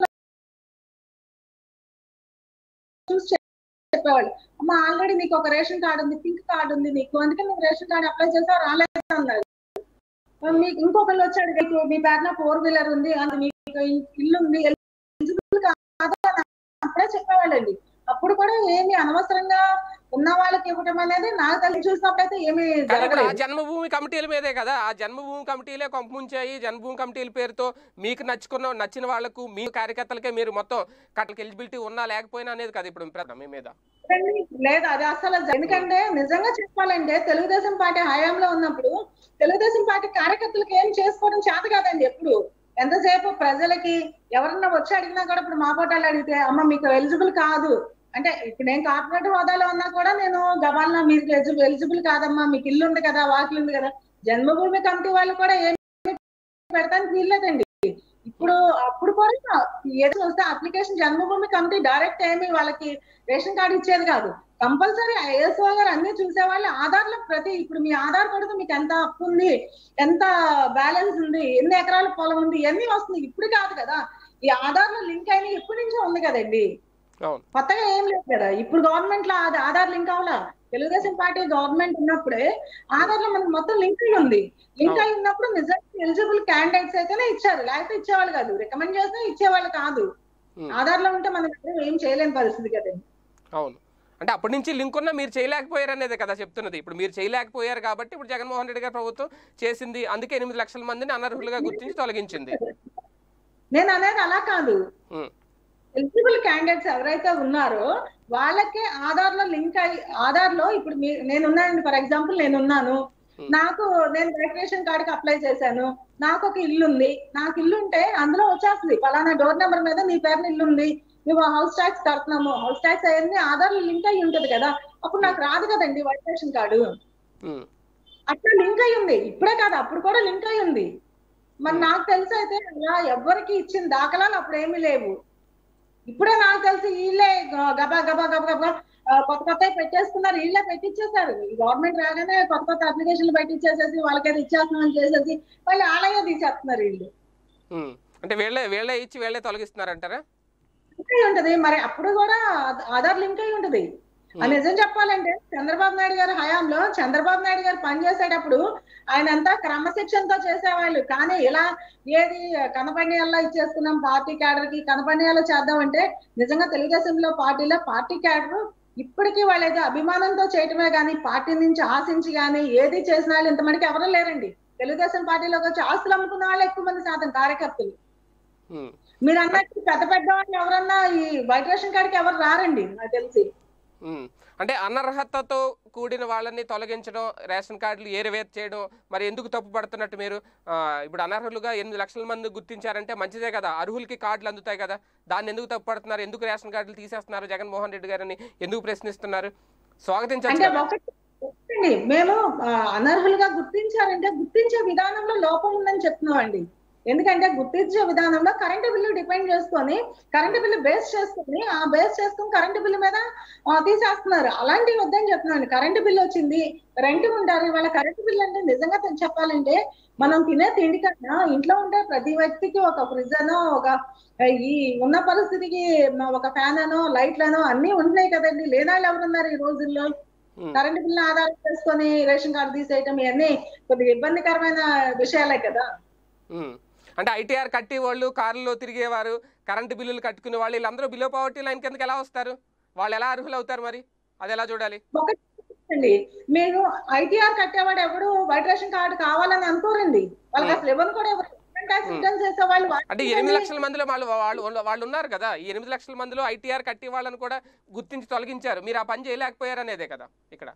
చూసి చెప్పేవాళ్ళు అమ్మ ఆల్రెడీ నీకు ఒక రేషన్ కార్డు ఉంది పింక్ కార్డు ఉంది నీకు అందుకే నువ్వు రేషన్ కార్డు అప్లై చేసావు రాలేదు అన్నారు మీకు ఇంకొకళ్ళు వచ్చాడు మీకు మీ పేరున ఫోర్ వీలర్ ఉంది అది మీకు ఇల్లు ఉంది ఎలిజిబుల్ కాదు అని అప్పుడే చెప్పేవాళ్ళండి అప్పుడు కూడా ఏమి అనవసరంగా ఉన్న వాళ్ళకి ఇవ్వడం అనేది నాకు తెలిసి చూసినప్పుడైతే ఏమి కానీ ఇప్పుడు ఆ జరగలేదు జన్మభూమి కమిటీల మీదే కదా ఆ జన్మభూమి కమిటీలే కొంపముంచాయి జన్మభూమి కమిటీల పేరుతో మీకు నచ్చుకున్న నచ్చిన వాళ్ళకు మీ కార్యకర్తలకే మీరు మొత్తం కట్టలకి ఎలిజిబిలిటీ ఉన్నా లేకపోయినా అనేది కదా ఇప్పుడు ప్రశ్న మీ మీద లేదు అది అసలు జ- ఎందుకంటే నిజంగా చెప్పాలంటే తెలుగుదేశం పార్టీ హయాంలో ఉన్నప్పుడు తెలుగుదేశం పార్టీ కార్యకర్తలకు ఏం చేసుకోవడం చేత కాదండి ఎప్పుడు ఎంతసేపు ప్రజలకి ఎవరన్నా వచ్చి అడిగినా కూడా ఇప్పుడు మా పోటాలు అడిగితే అమ్మ మీకు ఎలిజిబుల్ కాదు అంటే ఇప్పుడు నేను కార్పొరేట్ హోదాలో ఉన్నా కూడా నేను గబాల్నా మీకు ఎలిజిబుల్ కాదమ్మా మీకు ఇల్లు ఉంది కదా వాకిలు ఉంది కదా జన్మభూమి కమిటీ వాళ్ళు కూడా ఏం పెడతానికి వీల్లేదండి ఇప్పుడు అప్పుడు కూడా ఏదో వస్తే అప్లికేషన్ జన్మభూమి కమిటీ డైరెక్ట్ ఏమి వాళ్ళకి రేషన్ కార్డు ఇచ్చేది కాదు కంపల్సరీ ఐఎస్ఓ గారు అన్ని చూసేవాళ్ళు ఆధార్ లో ప్రతి ఇప్పుడు మీ ఆధార్ కొడితే మీకు ఎంత అప్పు ఉంది ఎంత బ్యాలెన్స్ ఉంది ఎన్ని ఎకరాల పొలం ఉంది ఇవన్నీ వస్తుంది ఇప్పుడు కాదు కదా ఈ ఆధార్ లో లింక్ అయిన ఇప్పటి నుంచే ఉంది కదండి అవును కొత్తగా ఏం లేదు కదా ఇప్పుడు గవర్నమెంట్ లో అది ఆధార్ లింక్ అవ్వాలా తెలుగుదేశం పార్టీ గవర్నమెంట్ ఉన్నప్పుడే ఆధార్ లో మనకు మొత్తం లింక్ అయి ఉంది లింక్ అయి ఉన్నప్పుడు నిజంగా ఎలిజిబుల్ క్యాండిడేట్స్ అయితేనే ఇచ్చారు లేకపోతే ఇచ్చేవాళ్ళు కాదు రికమెండ్ చేస్తే ఇచ్చేవాళ్ళు కాదు ఉమ్. ఆధార్ లో ఉంటే మన దగ్గర ఏం చేయలేని పరిస్థితి కదండి అవును అంటే అప్పటి నుంచి లింక్ ఉన్నా మీరు చేయలేకపోయారు అనేది కదా చెప్తున్నది ఇప్పుడు మీరు చేయలేకపోయారు కాబట్టి ఇప్పుడు జగన్మోహన్ రెడ్డి గారి ప్రభుత్వం చేసింది అందుకే ఎనిమిది లక్షల మందిని అనర్హులుగా గుర్తించి తొలగించింది నేను అనేది అలా కాదు ఉమ్, ఎలిజిబుల్ క్యాండిడేట్స్ ఎవరైతే ఉన్నారో వాళ్ళకే ఆధార్ లో లింక్ అయ్యి ఆధార్ లో ఇప్పుడు మీ- నేను ఉన్నానండి ఫర్ ఎగ్జాంపుల్ నేను ఉన్నాను Hmm. నాకు నేను రేషన్ కార్డుకి అప్లై చేశాను నాకు ఒక ఇల్లు ఉంది నాకు ఇల్లు ఉంటే అందులో వచ్చేస్తుంది పలానా డోర్ నెంబర్ మీద నీ పేరున ఇల్లు ఉంది నువ్వు హౌస్ ట్యాక్స్ కడుతున్నాము హౌస్ ట్యాక్స్ అవన్నీ ఆధార్ లో లింక్ అయ్యి ఉంటది కదా అప్పుడు నాకు రాదు కదండి వైట్ రేషన్ కార్డు ఉమ్, అట్లా లింక్ అయి ఉంది ఇప్పుడే కాదు అప్పుడు కూడా లింక్ అయి ఉంది మరి నాకు తెలిసి అయితే అలా ఎవ్వరికి ఇచ్చిన దాఖలాలు అప్పుడు ఏమీ లేవు ఇప్పుడే నాకు తెలిసి వీళ్ళే గ- గబా గబా గబా గబా ఆ, కొత్త కొత్త పెట్టేసుకున్నారు వీళ్ళే పెట్టించేశారు ఈ గవర్నమెంట్ రాగానే కొత్త కొత్త అప్లికేషన్లు పెట్టించేసేసి వాళ్ళకైతే ఇచ్చేస్తున్నామని చేసేసి మళ్ళీ ఆలయ తీసేస్తున్నారు వీళ్ళు ఉమ్. అంటే వీళ్ళే వీళ్ళే ఇచ్చి వీళ్ళే తొలగిస్తున్నారంటారా లింక్ అయి ఉంటది మరి అప్పుడు కూడా ఆధార్ లింక్ అయి ఉంటది ఆ నిజం చెప్పాలంటే చంద్రబాబు నాయుడు గారి హయాంలో చంద్రబాబు నాయుడు గారు పనిచేసేటప్పుడు ఆయన అంతా క్రమశిక్షణతో చేసేవాళ్ళు కానీ ఇలా ఏది కనపడియాల్లో ఇచ్చేసుకున్నాం పార్టీ క్యాడర్ కి కనపడియాల్లో చేద్దామంటే నిజంగా తెలుగుదేశంలో పార్టీలో పార్టీ క్యాడర్ ఇప్పటికీ వాళ్ళైతే అభిమానంతో చేయటమే కానీ పార్టీ నుంచి ఆశించి కానీ ఏది చేసిన వాళ్ళు ఇంతమందికి ఎవరు లేరండి తెలుగుదేశం పార్టీలోకి వచ్చి ఆస్తులు అమ్ముకున్న వాళ్ళు ఎక్కువ మంది శాతం కార్యకర్తలు ఉమ్. మీరు అన్నట్టు పెద్ద పెద్ద వాళ్ళు ఎవరన్నా ఈ వైట్ రేషన్ కార్డుకి ఎవరు రారండి నాకు తెలిసి ఉమ్. అంటే అనర్హతతో కూడిన వాళ్ళని తొలగించడం రేషన్ కార్డులు ఏరివేత చేయడం మరి ఎందుకు తప్పు పడుతున్నట్టు మీరు ఆ, ఇప్పుడు అనర్హులుగా ఎనిమిది లక్షల మంది గుర్తించారంటే మంచిదే కదా అర్హులకి కార్డులు అందుతాయి కదా దాన్ని ఎందుకు తప్పు పడుతున్నారు ఎందుకు రేషన్ కార్డులు తీసేస్తున్నారు జగన్మోహన్ రెడ్డి గారిని ఎందుకు ప్రశ్నిస్తున్నారు స్వాగతించచ్చు అంటే కదా ఒకటి ఒకటండి మేము ఆ, అనర్హులుగా గుర్తించారంటే గుర్తించే విధానంలో లోపం ఉందని చెప్తున్నామండి ఎందుకంటే గుర్తించే విధానంలో కరెంటు బిల్లు డిపెండ్ చేసుకొని కరెంటు బిల్లు బేస్ చేసుకొని ఆ బేస్ చేసుకొని కరెంటు బిల్లు మీద ఆ, తీసేస్తున్నారు అలాంటివి వద్దని చెప్తున్నాను కరెంటు బిల్లు వచ్చింది రెంట్ ఉంటారు ఇవాళ కరెంటు బిల్లు అంటే నిజంగా తె- చెప్పాలంటే మనం తినే తిండి కన్నా ఇంట్లో ఉండే ప్రతి వ్యక్తికి ఒక ఫ్రిడ్జ్ అనో ఒక ఈ ఉన్న పరిస్థితికి ఒక ఫ్యాన్ అనో లైట్లనో అన్ని ఉంటున్నాయి కదండి లేనాళ్ళు ఎవరున్నారు ఈ రోజుల్లో ఉమ్. కరెంట్ బిల్ ఆధారం చేసుకొని రేషన్ కార్డు తీసేయటం ఇవన్నీ కొద్దిగా ఇబ్బందికరమైన విషయాలే కదా ఉమ్. అంటే ఐటీఆర్ కట్టి వాళ్ళు కారులో తిరిగేవారు కరెంటు బిల్లులు కట్టుకునే వాళ్ళు వీళ్ళందరూ బిలో పవర్టీ లైన్ కిందకి ఎలా వస్తారు వాళ్ళు ఎలా అర్హులు అవుతారు మరి అది ఎలా చూడాలి ఒకటి అండి మీరు ఐటీఆర్ కట్టేవాడు ఎవడు వైట్ రేషన్ కార్డు కావాలని అనుకోరండి వాళ్ళకి అసలు ఇవ్వను కూడా ఎవరు ట్యాక్స్ రిటర్న్ చేసే వాళ్ళు అంటే ఈ ఎనిమిది లక్షల మందిలో వాళ్ళు వాళ్ళు వాళ్ళు ఉన్నారు కదా ఈ ఎనిమిది లక్షల మందిలో ఐటీఆర్ కట్టి వాళ్ళని కూడా గుర్తించి తొలగించారు మీరు ఆ పని చేయలేకపోయారు అనేదే కదా ఇక్కడ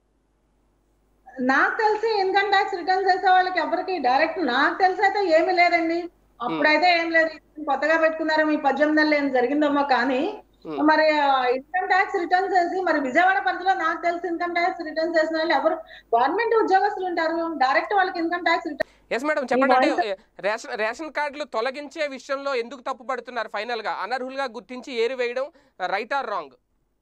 నాకు తెలిసి ఇన్కమ్ ట్యాక్స్ రిటర్న్ చేసే వాళ్ళకి ఎవరికి డైరెక్ట్ నాకు తెలిసి అయితే ఏమీ లేదండి అప్పుడైతే ఏం లేదు కొత్తగా పెట్టుకున్నారు మీ పద్దెనిమిది నెలలు ఏం జరిగిందేమో కానీ Hmm. మరి ఇన్కమ్ ట్యాక్స్ రిటర్న్ చేసి మరి విజయవాడ పరిధిలో నాకు తెలిసి ఇన్కమ్ ట్యాక్స్ రిటర్న్ చేసిన వాళ్ళు ఎవరు గవర్నమెంట్ ఉద్యోగస్తులు ఉంటారు డైరెక్ట్ వాళ్ళకి income tax return yes madam చెప్పండి అంటే రేషన్ రేషన్ కార్డులు తొలగించే విషయంలో ఎందుకు తప్పు పడుతున్నారు ఫైనల్ గా అనర్హులుగా గుర్తించి ఏరి వేయడం రైట్ ఆర్ రాంగ్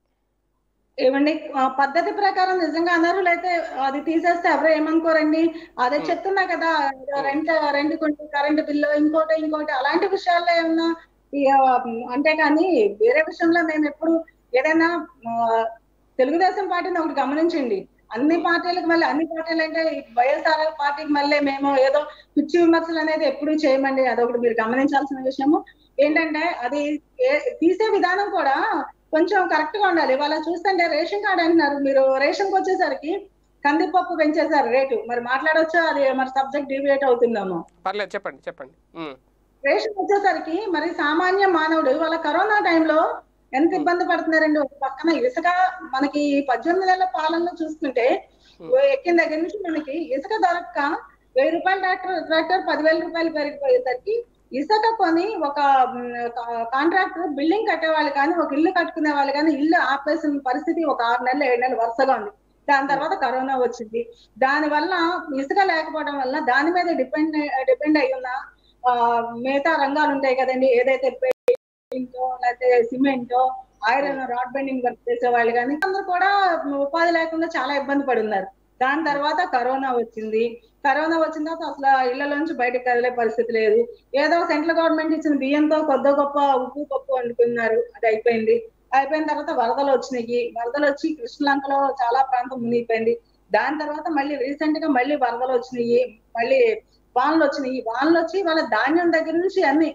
ఏమండి ఆ పద్ధతి ప్రకారం నిజంగా అనర్హులు అయితే అది తీసేస్తే ఎవరు ఏమనుకోరండి అదే చెప్తున్నా కదా రెంట్ రెంట్ కొంటే కరెంట్ బిల్లు ఇంకోటి ఇంకోటి అలాంటి విషయాల్లో ఏమన్నా ఈ, ఆ, అంటే కానీ వేరే విషయంలో మేము ఎప్పుడు ఏదైనా ఆ, తెలుగుదేశం పార్టీని ఒకటి గమనించండి అన్ని పార్టీలకు మళ్ళీ అన్ని పార్టీలు అంటే ఈ వైఎస్ఆర్ పార్టీకి మళ్ళీ మేము ఏదో పిచ్చి విమర్శలు అనేది ఎప్పుడు చేయమండి అదొకటి మీరు గమనించాల్సిన విషయము ఏంటంటే అది ఏ- తీసే విధానం కూడా కొంచెం కరెక్ట్ గా ఉండాలి వాళ్ళ చూస్తుంటే రేషన్ కార్డ్ అంటున్నారు మీరు రేషన్ కి వచ్చేసరికి కందిపప్పు పెంచేశారు రేటు మరి మాట్లాడొచ్చా అది మరి సబ్జెక్ట్ డివియేట్ అవుతుందేమో పర్లేదు చెప్పండి చెప్పండి ఉమ్, రేషన్ వచ్చేసరికి మరి సామాన్య మానవుడు వాళ్ళ కరోనా టైంలో ఎంత ఇబ్బంది పడుతున్నారండి ఒక పక్కన ఇసుక మనకి ఈ పద్దెనిమిది నెలల పాలనలో చూసుకుంటే ఓ ఎక్కిన దగ్గర నుంచి మనకి ఇసుక దొరక్క వెయ్యి రూపాయల ట్రాక్టర్ ట్రాక్టర్ పదివేల రూపాయలు పెరిగిపోయేసరికి ఇసుక కొని ఒక కాంట్రాక్టర్ బిల్డింగ్ కట్టేవాళ్ళు కానీ ఒక ఇల్లు కట్టుకునే వాళ్ళు కానీ ఇల్లు ఆపేసిన పరిస్థితి ఒక ఆరు నెలలు ఏడు నెలలు వరుసగా ఉంది దాని తర్వాత కరోనా వచ్చింది దాని వల్ల ఇసుక లేకపోవడం వల్ల దాని మీద డిపెండ్ డిపెండ్ అయి ఉన్న ఆ, మిగతా రంగాలు ఉంటాయి కదండి ఏదైతే పెయింట్ లేకపోతే cement iron rod bending work చేసే వాళ్ళు కానీ అందరూ కూడా ఉపాధి లేకుండా చాలా ఇబ్బంది పడి ఉన్నారు దాని తర్వాత కరోనా వచ్చింది కరోనా వచ్చిన తర్వాత అసలు ఇళ్ల నుంచి బయటకు కదిలే పరిస్థితి లేదు ఏదో సెంట్రల్ గవర్నమెంట్ ఇచ్చిన బియ్యంతో కొద్ది గొప్ప ఉప్పు పప్పు వండుకున్నారు అది అయిపోయింది అయిపోయిన తర్వాత వరదలు వచ్చినాయి వరదలు వచ్చి కృష్ణలంకలో చాలా ప్రాంతం మునిగిపోయింది దాని తర్వాత మళ్ళీ రీసెంట్ గా మళ్ళీ వరదలు వచ్చినాయి మళ్ళీ వానలు వచ్చినాయి వానలు వచ్చి వాళ్ళ ధాన్యం దగ్గర నుంచి అన్ని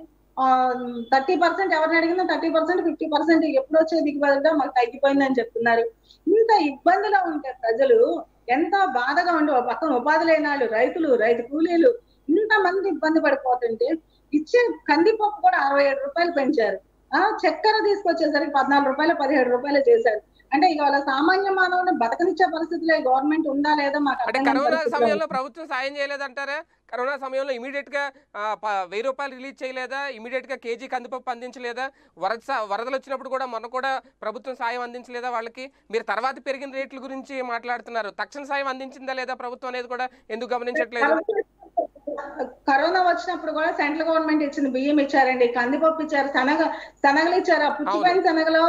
థర్టీ పర్సెంట్ ఎవరిని అడిగినా థర్టీ పర్సెంట్ ఫిఫ్టీ పర్సెంట్ ఎప్పుడు వచ్చే దిగుబడిగా మాకు తగ్గిపోయిందని చెప్తున్నారు ఇంత ఇబ్బందిలో ఉంటే ప్రజలు ఎంత బాధగా ఉండి ఒక పక్కన ఉపాధి లేని వాళ్ళు రైతులు రైతు కూలీలు ఇంత మంది ఇబ్బంది పడిపోతుంటే ఇచ్చే కందిపప్పు కూడా అరవై ఏడు రూపాయలు పెంచారు ఆ చక్కెర తీసుకొచ్చేసరికి పద్నాలుగు రూపాయలు పదిహేడు రూపాయలు చేశారు అంటే ఇక వాళ్ళ సామాన్య మానవుని బతకనిచ్చే పరిస్థితిలో గవర్నమెంట్ ఉందా లేదా మాకు అంటే అర్థం కాని కరోనా పరిస్థితిలో సమయంలో ప్రభుత్వం సాయం చేయలేదంటారా కరోనా సమయంలో ఇమీడియట్ గా ఆ, ప- వెయ్యి రూపాయలు రిలీజ్ చేయలేదా ఇమీడియట్ గా కేజీ కందిపప్పు అందించలేదా వరద స- వరదలు వచ్చినప్పుడు కూడా మొన్న కూడా ప్రభుత్వం సాయం అందించలేదా వాళ్ళకి మీరు తర్వాత పెరిగిన రేట్ల గురించి మాట్లాడుతున్నారు తక్షణ సాయం అందించిందా లేదా ప్రభుత్వం అనేది కూడా ఎందుకు గమనించట్లేదు కరోనా వచ్చినప్పుడు కూడా సెంట్రల్ గవర్నమెంట్ ఇచ్చిన బియ్యం ఇచ్చారండి కందిపప్పు ఇచ్చారు శనగ శనగలు ఇచ్చారు ఆ పుచ్చిపోయిన శనగలో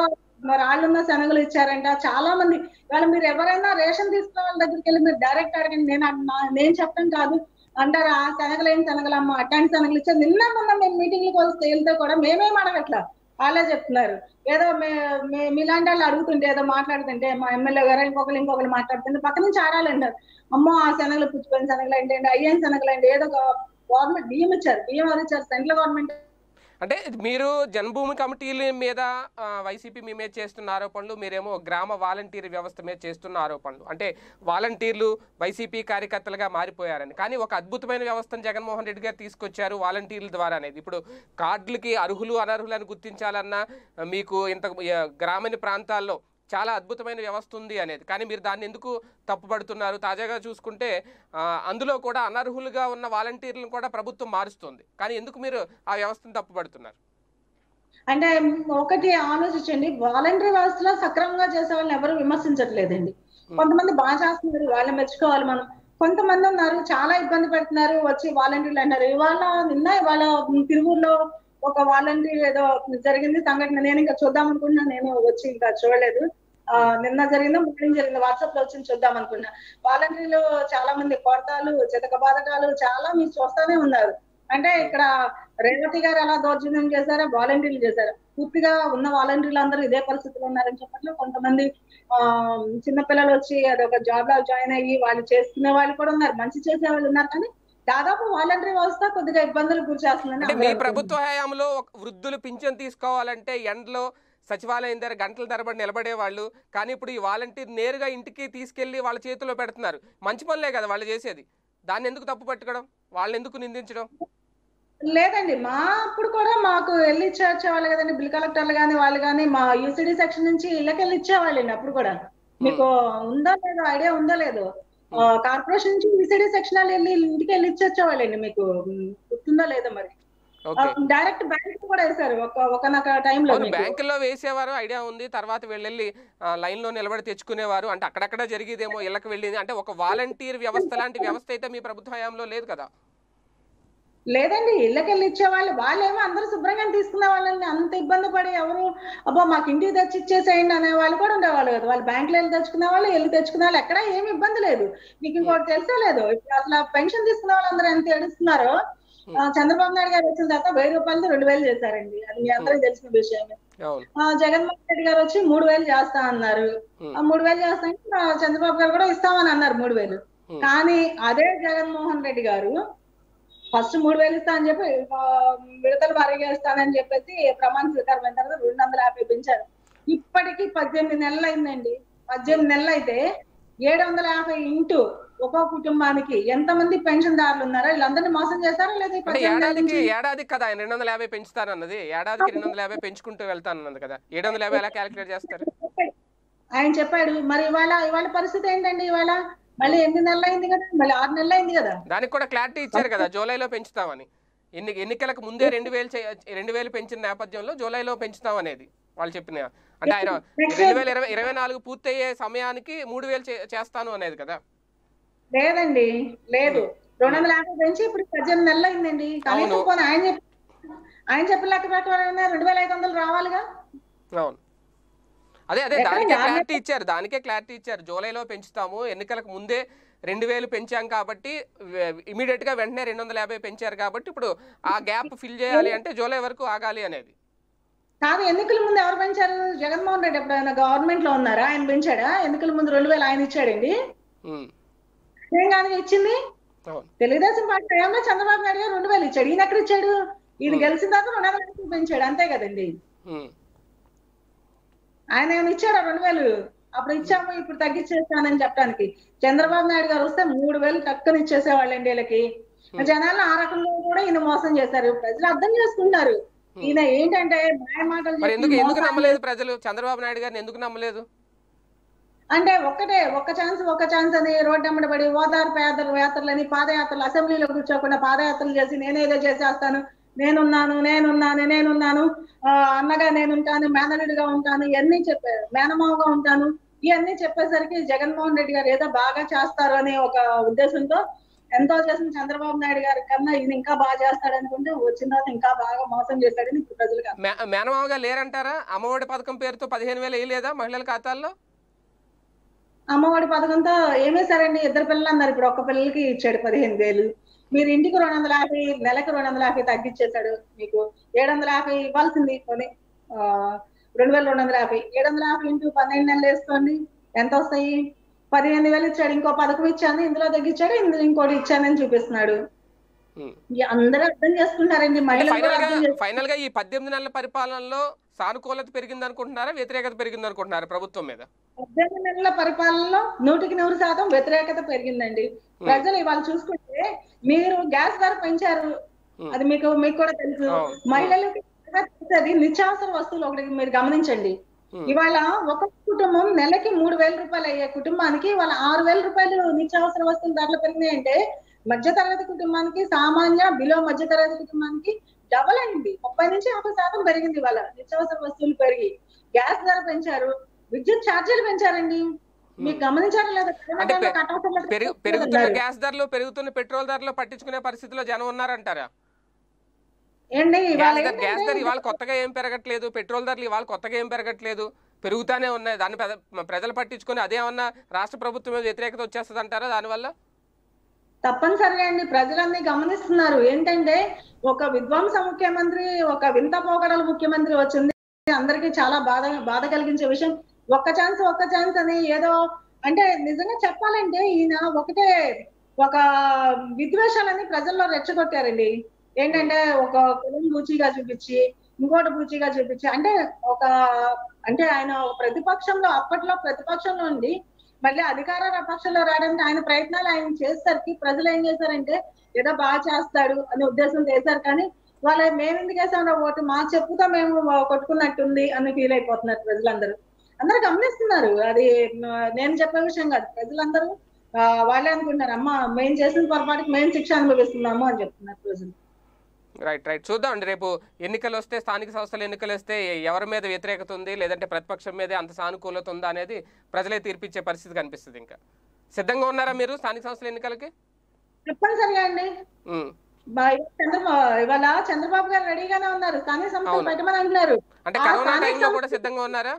మరి వాళ్ళున్న శనగలు ఇచ్చారంట చాలా మంది ఇవాళ మీరు ఎవరైనా రేషన్ తీసుకున్న వాళ్ళ దగ్గరికి వెళ్ళి మీరు డైరెక్ట్ అడగండి నేను అన్- నా- నేను చెప్పడం కాదు అంటారు ఆ శనగలు ఏం శనగలమ్మ అట్లాంటి శనగలు ఇచ్చారు నిన్న మొన్న మేము మీటింగ్లకు వస్తే వెళ్తే కూడా మేమేం అడగట్లా వాళ్ళే చెప్తున్నారు ఏదో మే- మే- మీలాంటి వాళ్ళు అడుగుతుంటే ఏదో మాట్లాడుతుంటే మా ఎమ్మెల్యే గారు ఇంకొకరు ఇంకొకరు మాట్లాడుతుంటే పక్క నుంచి ఆడాలి అంటారు అమ్మో ఆ శనగలు పుచ్చిపోయిన శనగలు ఏంటి అయ్యేం శనగలు ఏంటి ఏదో గవర్నమెంట్ బియ్యం ఇచ్చారు బియ్యం ఎవరు ఇచ్చారు సెంట్రల్ గవర్నమెంట్ అంటే మీరు జన్మభూమి కమిటీల మీద ఆ, వైసీపీ మీ మీద చేస్తున్న ఆరోపణలు మీరేమో గ్రామ వాలంటీర్ వ్యవస్థ మీద చేస్తున్న ఆరోపణలు అంటే వాలంటీర్లు వైసీపీ కార్యకర్తలుగా మారిపోయారని కానీ ఒక అద్భుతమైన వ్యవస్థను జగన్మోహన్ రెడ్డి గారు తీసుకొచ్చారు వాలంటీర్ల ద్వారా అనేది ఇప్పుడు కార్డులకి అర్హులు అనర్హులను గుర్తించాలన్నా ఆ, మీకు ఇంత ఆ, గ్రామీణ ప్రాంతాల్లో చాలా అద్భుతమైన వ్యవస్థ ఉంది అనేది కానీ మీరు దాన్ని ఎందుకు తప్పుపడుతున్నారు తాజాగా చూసుకుంటే ఆ, అందులో కూడా అనర్హులుగా ఉన్న వాలంటీర్లను కూడా ప్రభుత్వం మారుస్తుంది కానీ ఎందుకు మీరు ఆ వ్యవస్థను తప్పుపడుతున్నారు అంటే ఒకటి ఆలోచించండి వాలంటరీ వ్యవస్థలో సక్రమంగా చేసే వాళ్ళని ఎవరు విమర్శించట్లేదండి కొంతమంది బాగా చేస్తున్నారు వాళ్ళని మెచ్చుకోవాలి మనం కొంతమంది ఉన్నారు చాలా ఇబ్బంది పెడుతున్నారు వచ్చి వాలంటీర్లు అంటారు ఇవాళ నిన్న ఇవాళ తిరువూరులో ఒక వాలంటీర్ ఏదో జరిగింది సంఘటన నేను ఇంకా చూద్దాం అనుకున్నా నేను వచ్చి ఇంకా చూడలేదు ఆ నిన్న జరిగిందో మార్నింగ్ జరిగింది వాట్సాప్ లో వచ్చి చూద్దాం అనుకున్నా వాలంటీర్లు చాలా మంది కొడతాలు చితక బాధకాలు చాలా మీరు చూస్తానే ఉన్నారు అంటే ఇక్కడ రేవతి గారు ఎలా దౌర్జన్యం చేశారో వాలంటీర్లు చేశారు పూర్తిగా ఉన్న వాలంటీర్లు అందరూ ఇదే పరిస్థితిలో ఉన్నారని చెప్పట్లో కొంతమంది ఆ చిన్నపిల్లలు వచ్చి అదొక జాబ్ లో జాయిన్ అయ్యి వాళ్ళు చేసుకునే వాళ్ళు కూడా ఉన్నారు మంచి చేసే వాళ్ళు ఉన్నారు కానీ దాదాపు వాలంటరీ వ్యవస్థ కొద్దిగా ఇబ్బందులకు గురి చేస్తుందని అంటే మీ అందరూ ప్రభుత్వ హయాంలో ఒక వృద్ధులు పింఛన్ తీసుకోవాలంటే ఎండలో సచివాలయం దగ్గర గంటల తరబడి నిలబడే వాళ్ళు కానీ ఇప్పుడు ఈ వాలంటీర్ నేరుగా ఇంటికి తీసుకెళ్లి వాళ్ళ చేతిలో పెడుతున్నారు మంచి పనులే కదా వాళ్ళు చేసేది దాన్ని ఎందుకు తప్పు పట్టుకోవడం వాళ్ళని ఎందుకు నిందించడం లేదండి మా అప్పుడు కూడా మాకు వెళ్ళి ఇచ్చే వచ్చేవాళ్ళు కదండి బిల్ కలెక్టర్లు కానీ వాళ్ళు కానీ మా యూసిడి సెక్షన్ నుంచి ఇళ్ళకి వెళ్ళి ఇచ్చేవాళ్ళండి అప్పుడు కూడా మీకు ఉందో లేదో ఐడియా ఉందో లేదో కార్పొరేషన్ నుంచి యూసిడి సెక్షన్ వాళ్ళు వెళ్ళి ఇంటికి వెళ్ళి ఇచ్చి వచ్చేవాళ్ళండి మీకు ఉమ్, గుర్తుందో లేదో మరి ఓకే డైరెక్ట్ బ్యాంక్ కూడా వేశారు ఒక ఒకనొక టైంలో అవును బ్యాంకుల్లో వేసేవారు ఐడియా ఉంది తర్వాత వెళ్ళి లైన్లో నిలబడి తెచ్చుకునేవారు అంటే అక్కడక్కడ జరిగేదేమో ఇళ్ళకి వెళ్ళింది అంటే ఒక వాలంటీర్ వ్యవస్థ లాంటి వ్యవస్థ అయితే మీ ప్రభుత్వ హయాంలో లేదు కదా లేదండి ఇళ్ళకి వెళ్ళి ఇచ్చేవాళ్ళు వాళ్ళేమో అందరూ శుభ్రంగా తీసుకునే వాళ్ళని అంత ఇబ్బంది పడి ఎవరు అబ్బో మాకు ఇంటికి తెచ్చి ఇచ్చేసేయండి అనే వాళ్ళు కూడా ఉండేవాళ్ళు కదా వాళ్ళు బ్యాంకులో వెళ్ళి తెచ్చుకునే వాళ్ళు వెళ్ళి తెచ్చుకునే వాళ్ళు ఎక్కడ ఏమి ఇబ్బంది లేదు మీకు ఇంకోటి తెలుసో లేదు ఇప్పుడు అసలు పెన్షన్ తీసుకునే వాళ్ళందరూ ఎంత ఏడుస్తున్నారో ఆ, చంద్రబాబు నాయుడు గారు వచ్చిన తర్వాత వెయ్యి రూపాయలతో రెండు వేలు చేశారండి అది మీ అందరికీ తెలిసిన విషయమే అవును ఆ, జగన్మోహన్ రెడ్డి గారు వచ్చి మూడు వేలు చేస్తా అన్నారు Hmm. ఆ మూడు వేలు చేస్తానికి ఆ, చంద్రబాబు గారు కూడా ఇస్తామని అన్నారు మూడు వేలు Hmm. కానీ అదే జగన్మోహన్ రెడ్డి గారు ఫస్ట్ మూడు వేలు ఇస్తా అని చెప్పి ఆ, విడతల వారీగా ఇస్తానని చెప్పేసి ప్రమాణ స్వీకారం అయిన తర్వాత రెండు వందల యాభై పెంచారు ఇప్పటికి పద్దెనిమిది నెలలు అయిందండి పద్దెనిమిది నెలలు అయితే ఏడు వందల యాభై ఇంటూ ఒక్కో కుటుంబానికి ఎంతమంది పెన్షన్ దారులు ఉన్నారో వీళ్ళందరినీ మోసం చేస్తారా లేదా ఈ అంటే పద్దెనిమిది నెలల ఏడాదికి నుంచి? ఏడాదికి కదా ఆయన రెండు వందల యాభై పెంచుతానన్నది ఏడాదికి రెండు వందల యాభై పెంచుకుంటూ వెళ్తానన్నది కదా ఏడు వందల యాభై ఎలా క్యాలిక్యులేట్ చేస్తారు ఆయన చెప్పాడు మరి ఇవాళ ఇవాళ పరిస్థితి ఏంటండి ఇవాళ మళ్ళీ ఎనిమిది నెలలు అయింది కదా మళ్ళీ ఆరు నెలలు అయింది కదా దానికి కూడా క్లారిటీ ఇచ్చారు కదా జూలైలో పెంచుతామని ఎన్ని ఎన్నికలకు ముందే రెండు వేలు చే- రెండు వేలు పెంచిన నేపథ్యంలో జూలైలో పెంచుతాం అనేది వాళ్ళు చెప్పిన అంటే ఆయన రెండు వేల ఇరవై ఇరవై నాలుగు పూర్తయ్యే సమయానికి మూడు వేలు చే- చేస్తాను అనేది కదా లేదండి లేదు రెండు వందల యాభై పెంచి ఇప్పుడు పద్దెనిమిది నెలలు అయిందండి కనీసం అవును. పోనీ ఆయన చెప్పి ఆయన చెప్పిన లెక్క ప్రకారం రెండు వేల ఐదు వందలు రావాలిగా అవును అదే అదే ఎక్కడ దానికే యాభై- క్లారిటీ ఇచ్చారు దానికే క్లారిటీ ఇచ్చారు జూలైలో పెంచుతాము ఎన్నికలకు ముందే రెండు వేలు పెంచాం కాబట్టి ఇమీడియట్ గా వెంటనే రెండు వందల యాభై పెంచారు కాబట్టి ఇప్పుడు ఆ గ్యాప్ ఫిల్ చేయాలి అంటే జూలై వరకు ఆగాలి అనేది కాదు ఎన్నికల ముందు ఎవరు పెంచారు జగన్మోహన్ రెడ్డి ఎప్పుడైనా గవర్నమెంట్ లో ఉన్నారా ఆయన పెంచాడా ఎన్నికల ముందు రెండు వేలు ఆయన ఇచ్చాడండి ఉమ్, ఏం కాదు ఇచ్చింది అవును తెలుగుదేశం పార్టీ టైంలో చంద్రబాబు నాయుడు గారు రెండు వేలు ఇచ్చాడు ఈయన ఎక్కడ ఇచ్చాడు ఈయన గెలిచిన తర్వాత రెండు వందల యాభై పెంచాడు అంతే కదండి ఉమ్, ఆయన ఏమైనా ఇచ్చాడా రెండు వేలు అప్పుడు ఇచ్చాము ఇప్పుడు తగ్గించేస్తానని చెప్పడానికి చంద్రబాబు నాయుడు గారు వస్తే మూడు వేలు టక్కన ఇచ్చేసేవాళ్ళండి వీళ్ళకి జనాలు ఆ రకంగా కూడా ఈయన మోసం చేశారు ప్రజలు అర్థం చేసుకుంటున్నారు ఈయన ఏంటంటే మాయ మాటలు మరి చెప్పి ఎందుకు ఎందుకు మోసాలు నమ్మలేదు ప్రజలు చంద్రబాబు నాయుడు గారిని ఎందుకు నమ్మలేదు అంటే ఒక్కటే ఒక్క ఛాన్స్ ఒక్క ఛాన్స్ అని రోడ్డు అమ్మడబడి ఓదారు పేదలు యాత్రలని పాదయాత్రలు అసెంబ్లీలో కూర్చోకుండా పాదయాత్రలు చేసి నేనేదో చేసేస్తాను నేనున్నాను నేనున్నాను నేనున్నాను ఆ, అన్నగా నేనుంటాను మేనలుడిగా ఉంటాను ఇవన్నీ చెప్పారు మేనమావగా ఉంటాను ఇవన్నీ చెప్పేసరికి జగన్మోహన్ రెడ్డి గారు ఏదో బాగా చేస్తారు అనే ఒక ఉద్దేశంతో ఎంతో చేసిన చంద్రబాబు నాయుడు గారి కన్నా ఈయన ఇంకా బాగా చేస్తాడు అనుకుంటే వచ్చిన తర్వాత ఇంకా బాగా మోసం చేశాడని ఇప్పుడు ప్రజలకు అర్థం. మే- మేనమామగా లేరంటారా అమ్మఒడి పథకం పేరుతో పదిహేను వేలు వేయలేదా మహిళల ఖాతాల్లో అమ్మఒడి పథకంతో ఏమేశారండి ఇద్దరు పిల్లలు అన్నారు ఇప్పుడు ఒక్క పిల్లలకి ఇచ్చాడు పదిహేను వేలు మీరు ఇంటికి రెండు వందల యాభై నెలకు రెండు వందల యాభై తగ్గించేశాడు మీకు ఏడు వందల యాభై ఇవ్వాల్సింది కొని ఆ, రెండు వేల రెండు వందల యాభై ఏడు వందల యాభై ఇంటూ పన్నెండు నెలలు వేసుకోండి ఎంత వస్తాయి పదిహేను వేలు ఇచ్చాడు ఇంకో పథకం ఇచ్చాను ఇందులో తగ్గించాడు ఇందులో ఇంకోటి ఇచ్చానని చూపిస్తున్నాడు ఉమ్. ఈ అందరూ అర్థం చేసుకుంటారండి మహిళలు కూడా ఫైనల్ గా అర్థం చేసుకుంటారు. ఫైనల్ గా ఈ పద్దెనిమిది నెలల పరిపాలనలో సానుకూలత పెరిగింది అనుకుంటున్నారా వ్యతిరేకత పెరిగింది అనుకుంటున్నారా ప్రభుత్వం మీద పద్దెనిమిది నెలల పరిపాలనలో నూటికి నూరు శాతం వ్యతిరేకత పెరిగిందండి ప్రజలు ఇవాళ చూసుకుంటే మీరు గ్యాస్ ధర పెంచారు Hmm. అది మీకు మీకు కూడా తెలుసు అవును. మహిళలకి బాగా తెలిసేది నిత్యావసర వస్తువులు ఒకటి మీరు గమనించండి Hmm. ఇవాళ ఒక కుటుంబం నెలకి మూడు వేల రూపాయలు అయ్యే కుటుంబానికి వాళ్ళ ఆరు వేల రూపాయలు నిత్యావసర వస్తువుల ధరలు పెరిగినాయి అంటే మధ్యతరగతి కుటుంబానికి సామాన్య బిలో మధ్యతరగతి కుటుంబానికి డబల్ అయింది ముప్పై నుంచి యాభై శాతం పెరిగింది వాళ్ళ నిత్యావసర వస్తువులు పెరిగి గ్యాస్ ధర పెంచారు విద్యుత్ ఛార్జీలు పెంచారండి మీకు గమనించారా లేదా అంటే పె- కట్టవసరం లేదు. పెరుగు పెరుగుతున్న గ్యాస్ ధరలు పెరుగుతున్న పెట్రోల్ ధరలు పట్టించుకునే పరిస్థితిలో జనం ఉన్నారంటారా ఏండి ఇవాళ గ్యాస్ ధర గ్యాస్ ధర ఏంటంటే ఇవాళ కొత్తగా ఏం పెరగట్లేదు పెట్రోల్ ధరలు ఇవాళ కొత్తగా ఏం పెరగట్లేదు పెరుగుతానే ఉన్నాయి దాన్ని పెద- ప్రజలు పట్టించుకొని అదేమన్నా రాష్ట్ర ప్రభుత్వం మీద వ్యతిరేకత వచ్చేస్తుంది అంటారా దానివల్ల తప్పనిసరిగా అండి ప్రజలన్నీ గమనిస్తున్నారు ఏంటంటే ఒక విధ్వంస ముఖ్యమంత్రి ఒక వింత పోకడల ముఖ్యమంత్రి వచ్చింది అందరికీ చాలా బాధ బాధ కలిగించే విషయం ఒక్క ఛాన్స్ ఒక్క ఛాన్స్ అని ఏదో అంటే నిజంగా చెప్పాలంటే ఈయన ఒకటే ఒక విద్వేషాలని ప్రజల్లో రెచ్చగొట్టారండి ఏంటంటే ఒక కులం బూచిగా చూపించి ఇంకోటి బూచిగా చూపించి అంటే ఒక అంటే ఆయన ఒక ప్రతిపక్షంలో అప్పట్లో ప్రతిపక్షంలో ఉండి మళ్ళీ అధికార పక్షంలో రావడానికి ఆయన ప్రయత్నాలు ఆయన చేసేసరికి ప్రజలు ఏం చేశారంటే ఏదో బాగా చేస్తాడు అనే ఉద్దేశం చేశారు కానీ వాళ్ళ మేము ఎందుకు వేసాం ఓటు మా చెప్పుతో మేము కొట్టుకున్నట్టుంది అని ఫీల్ అయిపోతున్నారు ప్రజలందరూ అందరూ గమనిస్తున్నారు అది మ, నేను చెప్పే విషయం కాదు ప్రజలందరూ ఆ, వాళ్ళే అనుకుంటున్నారు అమ్మ మేము చేసిన పొరపాటుకి మేము శిక్ష అనుభవిస్తున్నాము అని చెప్తున్నారు ప్రజలు రైట్ రైట్ చూద్దాం అండి రేపు ఎన్నికలు వస్తే స్థానిక సంస్థల ఎన్నికలు వస్తే ఎవరి మీద వ్యతిరేకత ఉంది లేదంటే ప్రతిపక్షం మీదే అంత సానుకూలత ఉందా అనేది ప్రజలే తీర్పిచ్చే పరిస్థితి కనిపిస్తుంది ఇంకా సిద్ధంగా ఉన్నారా మీరు స్థానిక సంస్థల ఎన్నికలకి తప్పనిసరిగా అండి ఉమ్. మా చంద్రబాబు ఇవాళ చంద్రబాబు గారు రెడీగానే ఉన్నారు స్థానిక సంస్థలు అవును. పెట్టమని అంటున్నారు అంటే ఆ కరోనా స్థానిక టైంలో కూడా సంస్థ- సిద్ధంగా ఉన్నారా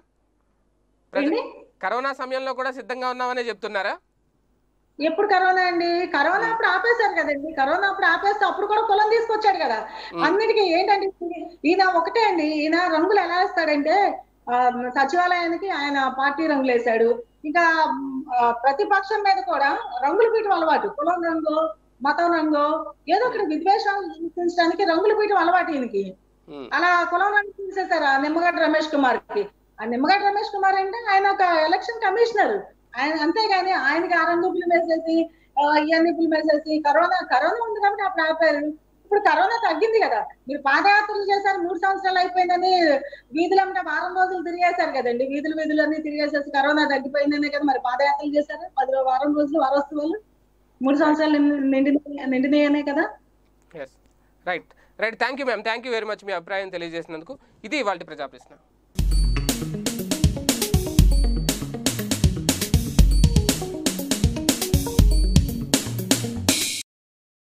ప్రజ- ఏంటి? కరోనా సమయంలో కూడా సిద్ధంగా ఉన్నామనే చెప్తున్నారా ఎప్పుడు కరోనా అండి కరోనా అప్పుడు ఆపేశారు కదండి కరోనా అప్పుడు ఆపేస్తే అప్పుడు కూడా కులం తీసుకొచ్చాడు కదా అన్నిటికీ ఏంటండి ఈయన ఒకటే అండి ఈయన రంగులు ఎలా వేస్తాడంటే ఆ, సచివాలయానికి ఆయన పార్టీ రంగులు వేశాడు ఇంకా ఆ, ప్రతిపక్షం మీద కూడా రంగులు పీయటం అలవాటు కులం రంగు మతం రంగు ఏదో ఒకటి విద్వేషాలు సృష్టించడానికి రంగులు పీయటం అలవాటు ఈయనకి ఉమ్. అలా కులం రంగు తీసేశారు ఆ నిమ్మగడ్డ రమేష్ కుమార్ కి ఆ నిమ్మగడ్డ రమేష్ కుమార్ అంటే ఆయన ఒక ఎలక్షన్ కమిషనర్ ఆయన అంతేగాని ఆయనకి ఆ రంగు వేసేసి ఇవన్నీ వేసేసి కరోనా కరోనా ఉంది కాబట్టి అప్పుడు ఆపారు ఇప్పుడు కరోనా తగ్గింది కదా మీరు పాదయాత్రలు చేశారు మూడు సంవత్సరాలు అయిపోయిందని వీధులంటే వారం రోజులు తిరిగేశారు కదండి వీధులు వీధులు అన్ని తిరిగేసేసి కరోనా తగ్గిపోయిందనే కదా మరి పాదయాత్రలు చేశారు పది రో- వారం రోజులు వారోత్సవాలు మూడు సంవత్సరాలు నిండి నిండినాయనే కదా yes right right thank you ma'am thank you very much మీ అభిప్రాయం తెలియజేసినందుకు ఇది ఇవాళ ప్రజా ప్రశ్న